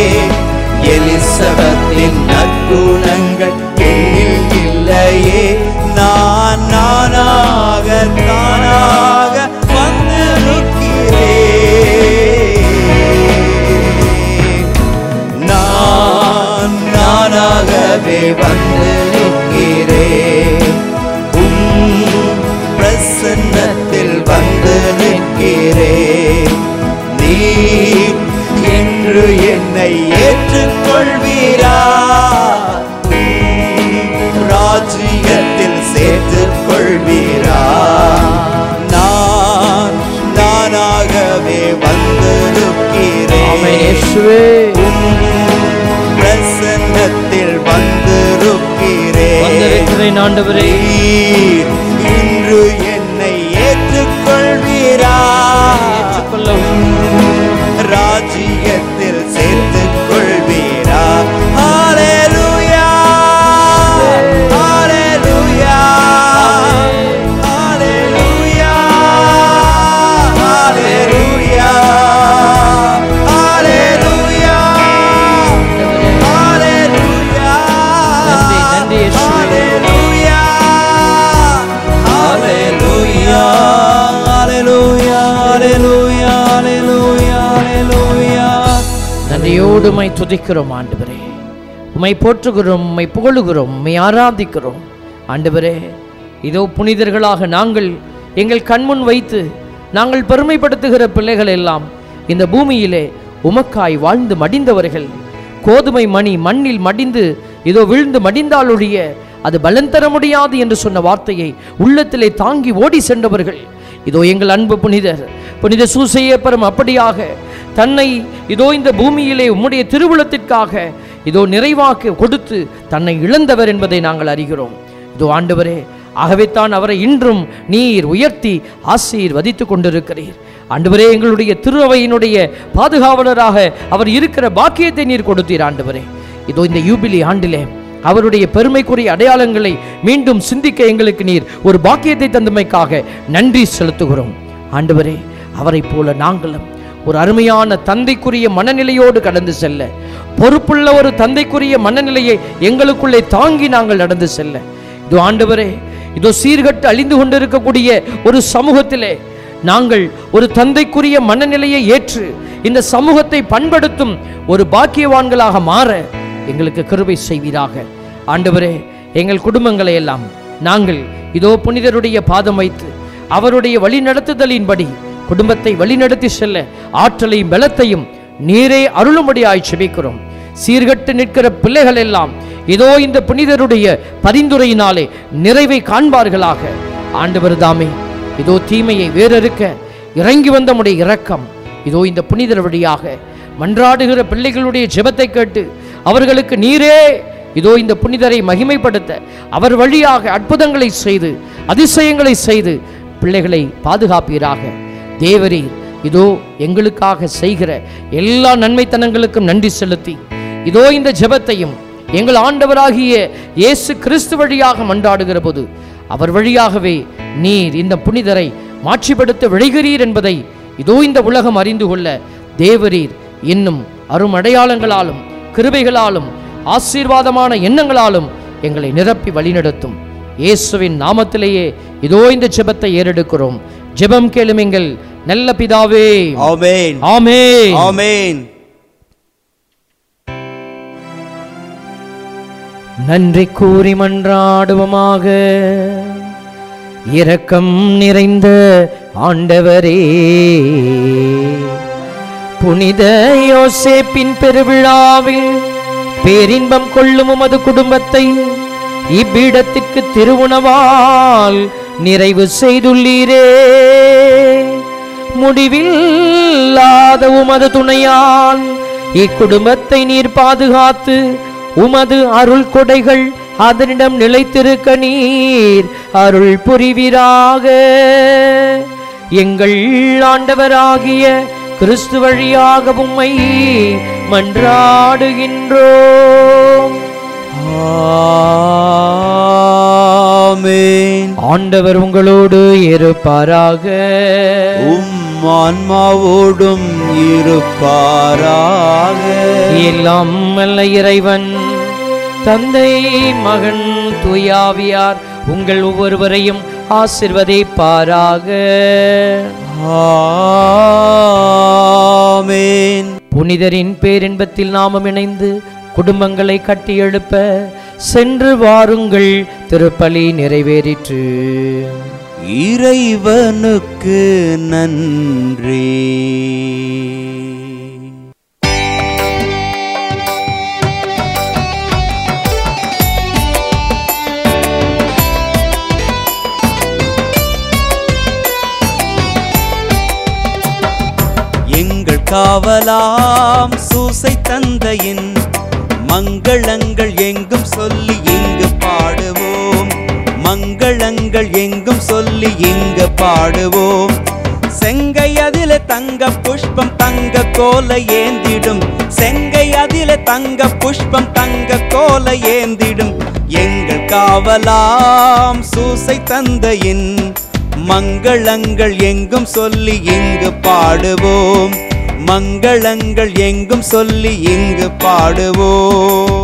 A: எலிசபத்தின் நற்குணங்கள் என்னில் இல்லையே நான் நானாக தானாக வந்திருக்கிறேன் நான் நானாகவே வந்து நிற்கிறேன் உம் பிரசன்னத்தில் வந்து நிற்கிறேன் நீர் என்று என்னை ஏற்றுக்கொள்வீரா உம் ராஜ்யத்தில் சேர்த்துக் கொள்வீரா நான் நானாகவே வந்திருக்கிறேன்
B: ஆமென் இயேசுவே
A: பிரசன்னத்தில் வந்திருக்கிறேன்
B: வந்திருக்கிறேன் ஆண்டவரே
A: நீர் இன்று என்னை ஏற்றுக்கொள்வீரா
B: ஏற்றுக்கொள்ளவும்
A: ராஜ்யத்தில் சேர்த்துக் கொள்வீரா ஹalleluya ஹalleluya ஹalleluya ஹalleluya ஹalleluya ஹalleluya
B: நன்றி, நன்றி இயேசுவே.
A: ஹalleluya ஹalleluya ஹalleluya ஹalleluya ஹalleluya
B: நன்றியோடு உம்மை துதிக்கிறோம் ஆண்டவரே உம்மை போற்றுகிறோம் உம்மை புகழுகிறோம் உம்மை ஆராதிக்கிறோம் ஆண்டவரே இதோ புனிதர்களாக நாங்கள் எங்கள் கண்முன் வைத்து நாங்கள் பெருமைப்படுத்துகிற பிள்ளைகள் எல்லாம் இந்த பூமியிலே உமக்காய் வாழ்ந்து மடிந்தவர்கள் கோதுமை மணி மண்ணில் மடிந்து இதோ விழுந்து மடிந்தாலொழிய அது பலன் தர முடியாது என்று சொன்ன வார்த்தையை உள்ளத்திலே தாங்கி ஓடி சென்றவர்கள் இதோ எங்கள் அன்பு புனிதர் புனித சூசையப்பரும் அப்படியாக தன்னை இதோ இந்த பூமியிலே உம்முடைய திருவுளத்திற்காக இதோ நிறைவாக்க கொடுத்து தன்னை இழந்தவர் என்பதை நாங்கள் அறிகிறோம் இதோ ஆண்டவரே ஆகவே தான் அவரை இன்றும் நீர் உயர்த்தி ஆசீர்வதித்துக் கொண்டிருக்கிறீர் ஆண்டவரே எங்களுடைய திருவையினுடைய பாதுகாவலராக அவர் இருக்கிற பாக்கியத்தை நீர் கொடுத்தீர் ஆண்டவரே இதோ இந்த யூபிலி ஆண்டிலே அவருடைய பெருமைக்குரிய அடையாளங்களை மீண்டும் சிந்திக்க எங்களுக்கு நீர் ஒரு பாக்கியத்தை தந்தமைக்காக நன்றி செலுத்துகிறோம் ஆண்டவரே அவரைப் போல நாங்களும் ஒரு அருமையான தந்தைக்குரிய மனநிலையோடு கடந்து செல்ல பொறுப்புள்ள ஒரு தந்தைக்குரிய மனநிலையை எங்களுக்குள்ளே தாங்கி நாங்கள் நடந்து செல்ல இதோ ஆண்டவரே இதோ சீர்கட்டு அழிந்து கொண்டிருக்கக்கூடிய ஒரு சமூகத்திலே நாங்கள் ஒரு தந்தைக்குரிய மனநிலையை ஏற்று இந்த சமூகத்தை பண்படுத்தும் ஒரு பாக்கியவான்களாக மாற எங்களுக்கு கிருபை செய்வீராக ஆண்டவரே எங்கள் குடும்பங்களை எல்லாம் நாங்கள் இதோ புனிதருடைய பாதம் வைத்து அவருடைய வழிநடத்துதலின்படி குடும்பத்தை வழிநடத்தி செல்ல ஆற்றலையும் பலத்தையும் நீரே அருளும்படியாய் செபிக்கிறோம் சீர்கட்டு நிற்கிற பிள்ளைகள் எல்லாம் இதோ இந்த புனிதருடைய பரிந்துரையினாலே நிறைவை காண்பார்களாக ஆண்டவர் தாமே இதோ தீமையை வேறறுக்க இறங்கி வந்த உடைய இரக்கம் இதோ இந்த புனிதர் வழியாக மன்றாடுகிற பிள்ளைகளுடைய ஜெபத்தை கேட்டு அவர்களுக்கு நீரே இதோ இந்த புனிதரை மகிமைப்படுத்த அவர் வழியாக அற்புதங்களை செய்து அதிசயங்களை செய்து பிள்ளைகளை பாதுகாப்பீராக தேவரீர் இதோ எங்களுக்காக செய்கிற எல்லா நன்மைத்தனங்களுக்கும் நன்றி செலுத்தி இதோ இந்த ஜெபத்தையும் எங்கள் ஆண்டவராகிய இயேசு கிறிஸ்து வழியாக மன்றாடுகிற போது அவர் வழியாகவே நீர் இந்த புனிதரை மாட்சிப்படுத்த விழைகிறீர் என்பதை இதோ இந்த உலகம் அறிந்து கொள்ள தேவரீர் இன்னும் அருமடையாளங்களாலும் கிருபைகளாலும் ஆசீர்வாதமான எண்ணங்களாலும் எங்களை நிரப்பி வழிநடத்தும் இயேசுவின் நாமத்திலேயே இதோ இந்த ஜெபத்தை ஏறெடுக்கிறோம் ஜெபம் கேளும் எங்கள் நல்ல பிதாவே
A: ஆமென்
B: ஆமென்
A: ஆமென்
B: நன்றி கூறி மன்றாடுவோமாக இரக்கம் நிறைந்த ஆண்டவரே புனித யோசேப்பின் பெருவிழாவில் பேரின்பம் கொள்ளும் உமது குடும்பத்தை இப்பீடத்திற்கு திருவுணவால் நிறைவு செய்துள்ளீரே முடிவில்லாத உமது துணையால் இக்குடும்பத்தை நீர் பாதுகாத்து உமது அருள் கொடைகள் அதனிடம் நிலைத்திருக்க நீர் அருள் புரிவீராக எங்கள் ஆண்டவராகிய கிறிஸ்து வழியாக உம்மை மன்றாடுகின்றோம்
A: ஆமென்
B: ஆண்டவர் உங்களோடு இருப்பாராக
A: உம் ஆன்மாவோடும் இருப்பாராக
B: எல்லாம் வல்ல இறைவன் தந்தை மகன் தூயாவியார் உங்கள் ஒவ்வொருவரையும் ஆசிர்வதிப்பாராக
A: ஆமென்
B: புனிதரின் பேரின்பத்தில் நாமும் இணைந்து குடும்பங்களை கட்டி எழுப்ப சென்று வாருங்கள் திருப்பலி நிறைவேறிற்று
A: இறைவனுக்கு நன்றி எங்கள் காவலாம் சூசை தந்தையின் மங்களங்கள் எங்கும் சொல்லி இங்கு பாடுவோம் மங்களங்கள் எங்கும் சொல்லி இங்கு பாடுவோம் செங்கை அதில தங்க புஷ்பம் தங்க கோல ஏந்திடும் செங்கை அதில தங்க புஷ்பம் தங்க கோல ஏந்திடும் எங்கள் காவலாம் சூசை தந்தையின் மங்களங்கள் எங்கும் சொல்லி இங்கு பாடுவோம் மங்களங்கள் எங்கும் சொல்லி இங்கு பாடுவோம்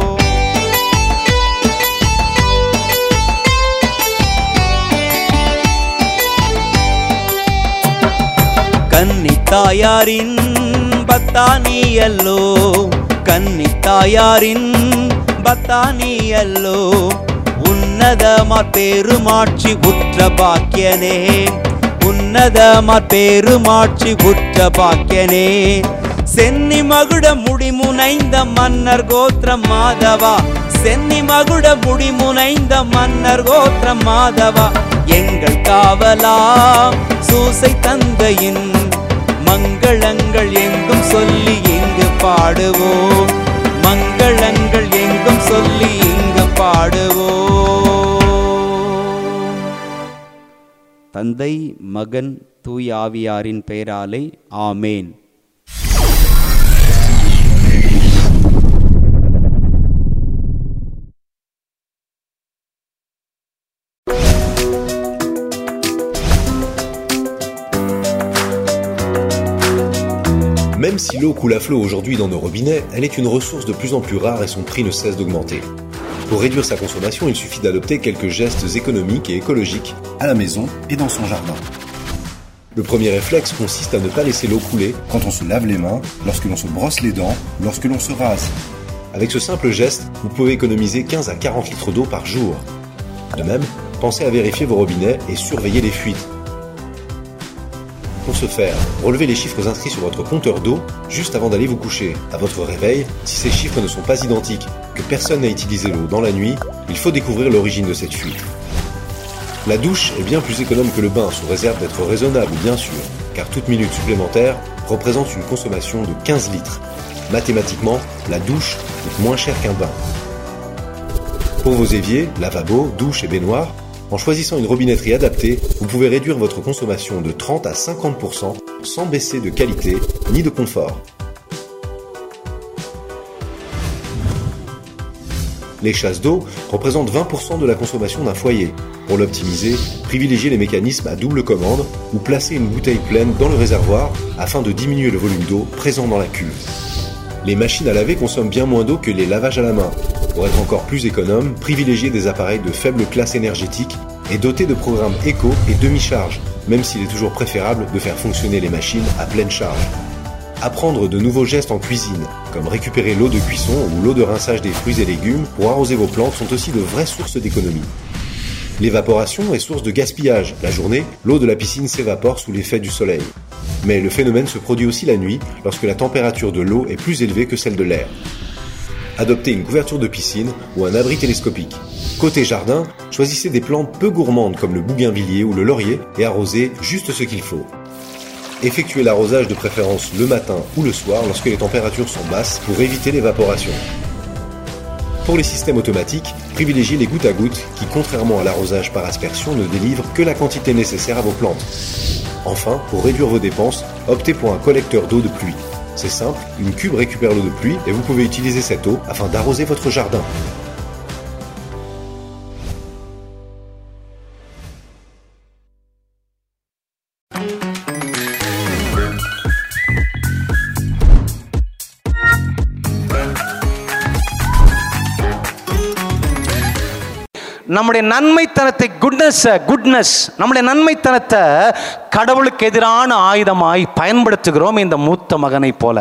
A: கன்னி தாயாரின் பத்தானியல்லோ கன்னி தாயாரின் பத்தானியல்லோ உன்னதமா பெருமாட்சி உற்ற பாக்கியனே உன்னதமா பெருமாட்சி உற்ற பாக்கியனே சென்னி மகுட முடிமுனைந்த மன்னர் கோத்திரம் மாதவா சென்னி மகுட முடிமுனைந்த மன்னர் கோத்திரம் மாதவா எங்கள் காவலாம் சூசை தந்தையின் மங்களங்கள் எங்கும் சொல்லி இங்கு பாடுவோம் மங்களங்கள் எங்கும் சொல்லி இங்கு பாடுவோம் தந்தை மகன் தூய் ஆவியாரின் பெயராலே ஆமேன்
F: Même si l'eau coule à flot aujourd'hui dans nos robinets, elle est une ressource de plus en plus rare et son prix ne cesse d'augmenter. Pour réduire sa consommation, il suffit d'adopter quelques gestes économiques et écologiques.
G: à la maison et dans son jardin.
F: Le premier réflexe consiste à ne pas laisser l'eau couler.
G: Quand on se lave les mains, lorsque l'on se brosse les dents, lorsque l'on se rase.
F: Avec ce simple geste, vous pouvez économiser 15 à 40 litres d'eau par jour. De même, pensez à vérifier vos robinets et surveiller les fuites. Pour ce faire, relevez les chiffres inscrits sur votre compteur d'eau juste avant d'aller vous coucher. À votre réveil, si ces chiffres ne sont pas identiques, que personne n'a utilisé l'eau dans la nuit, il faut découvrir l'origine de cette fuite. La douche est bien plus économe que le bain, sous réserve d'être raisonnable, bien sûr, car toute minute supplémentaire représente une consommation de 15 litres. Mathématiquement, la douche coûte moins cher qu'un bain. Pour vos éviers, lavabo, douche et baignoire, en choisissant une robinetterie adaptée, vous pouvez réduire votre consommation de 30 à 50% sans baisser de qualité ni de confort. Les chasses d'eau représentent 20% de la consommation d'un foyer. Pour l'optimiser, privilégiez les mécanismes à double commande ou placez une bouteille pleine dans le réservoir afin de diminuer le volume d'eau présent dans la cuve. Les machines à laver consomment bien moins d'eau que les lavages à la main. Pour être encore plus économe, privilégiez des appareils de faible classe énergétique et dotés de programmes éco et demi-charge, même s'il est toujours préférable de faire fonctionner les machines à pleine charge. Apprendre de nouveaux gestes en cuisine, comme récupérer l'eau de cuisson ou l'eau de rinçage des fruits et légumes pour arroser vos plantes sont aussi de vraies sources d'économie. L'évaporation est source de gaspillage. La journée, l'eau de la piscine s'évapore sous l'effet du soleil. Mais le phénomène se produit aussi la nuit lorsque la température de l'eau est plus élevée que celle de l'air. Adoptez une couverture de piscine ou un abri télescopique. Côté jardin, choisissez des plantes peu gourmandes comme le bougainvillier ou le laurier et arrosez juste ce qu'il faut. Effectuez l'arrosage de préférence le matin ou le soir lorsque les températures sont basses pour éviter l'évaporation. Pour les systèmes automatiques, privilégiez les gouttes à gouttes qui, contrairement à l'arrosage par aspersion, ne délivrent que la quantité nécessaire à vos plantes. Enfin, pour réduire vos dépenses, optez pour un collecteur d'eau de pluie. C'est simple, une cuve récupère l'eau de pluie et vous pouvez utiliser cette eau afin d'arroser votre jardin.
H: நம்முடைய நன்மைத்தனத்தை குட்னஸ் குட்னஸ் நம்முடைய நன்மைத்தனத்தை கடவுளுக்கு எதிரான ஆயுதமாய் பயன்படுத்துகிறோம் இந்த மூத்த மகனைப் போல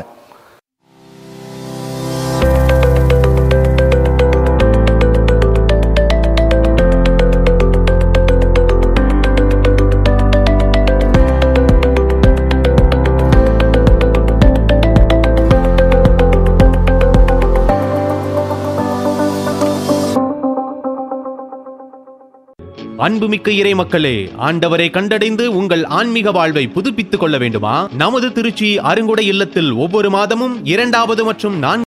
I: அன்புமிக்க இறை மக்களே ஆண்டவரை கண்டடைந்து உங்கள் ஆன்மீக வாழ்வை புதுப்பித்துக் கொள்ள வேண்டுமா நமது திருச்சி அருங்குடை இல்லத்தில் ஒவ்வொரு மாதமும் இரண்டாவது மற்றும் நான்கு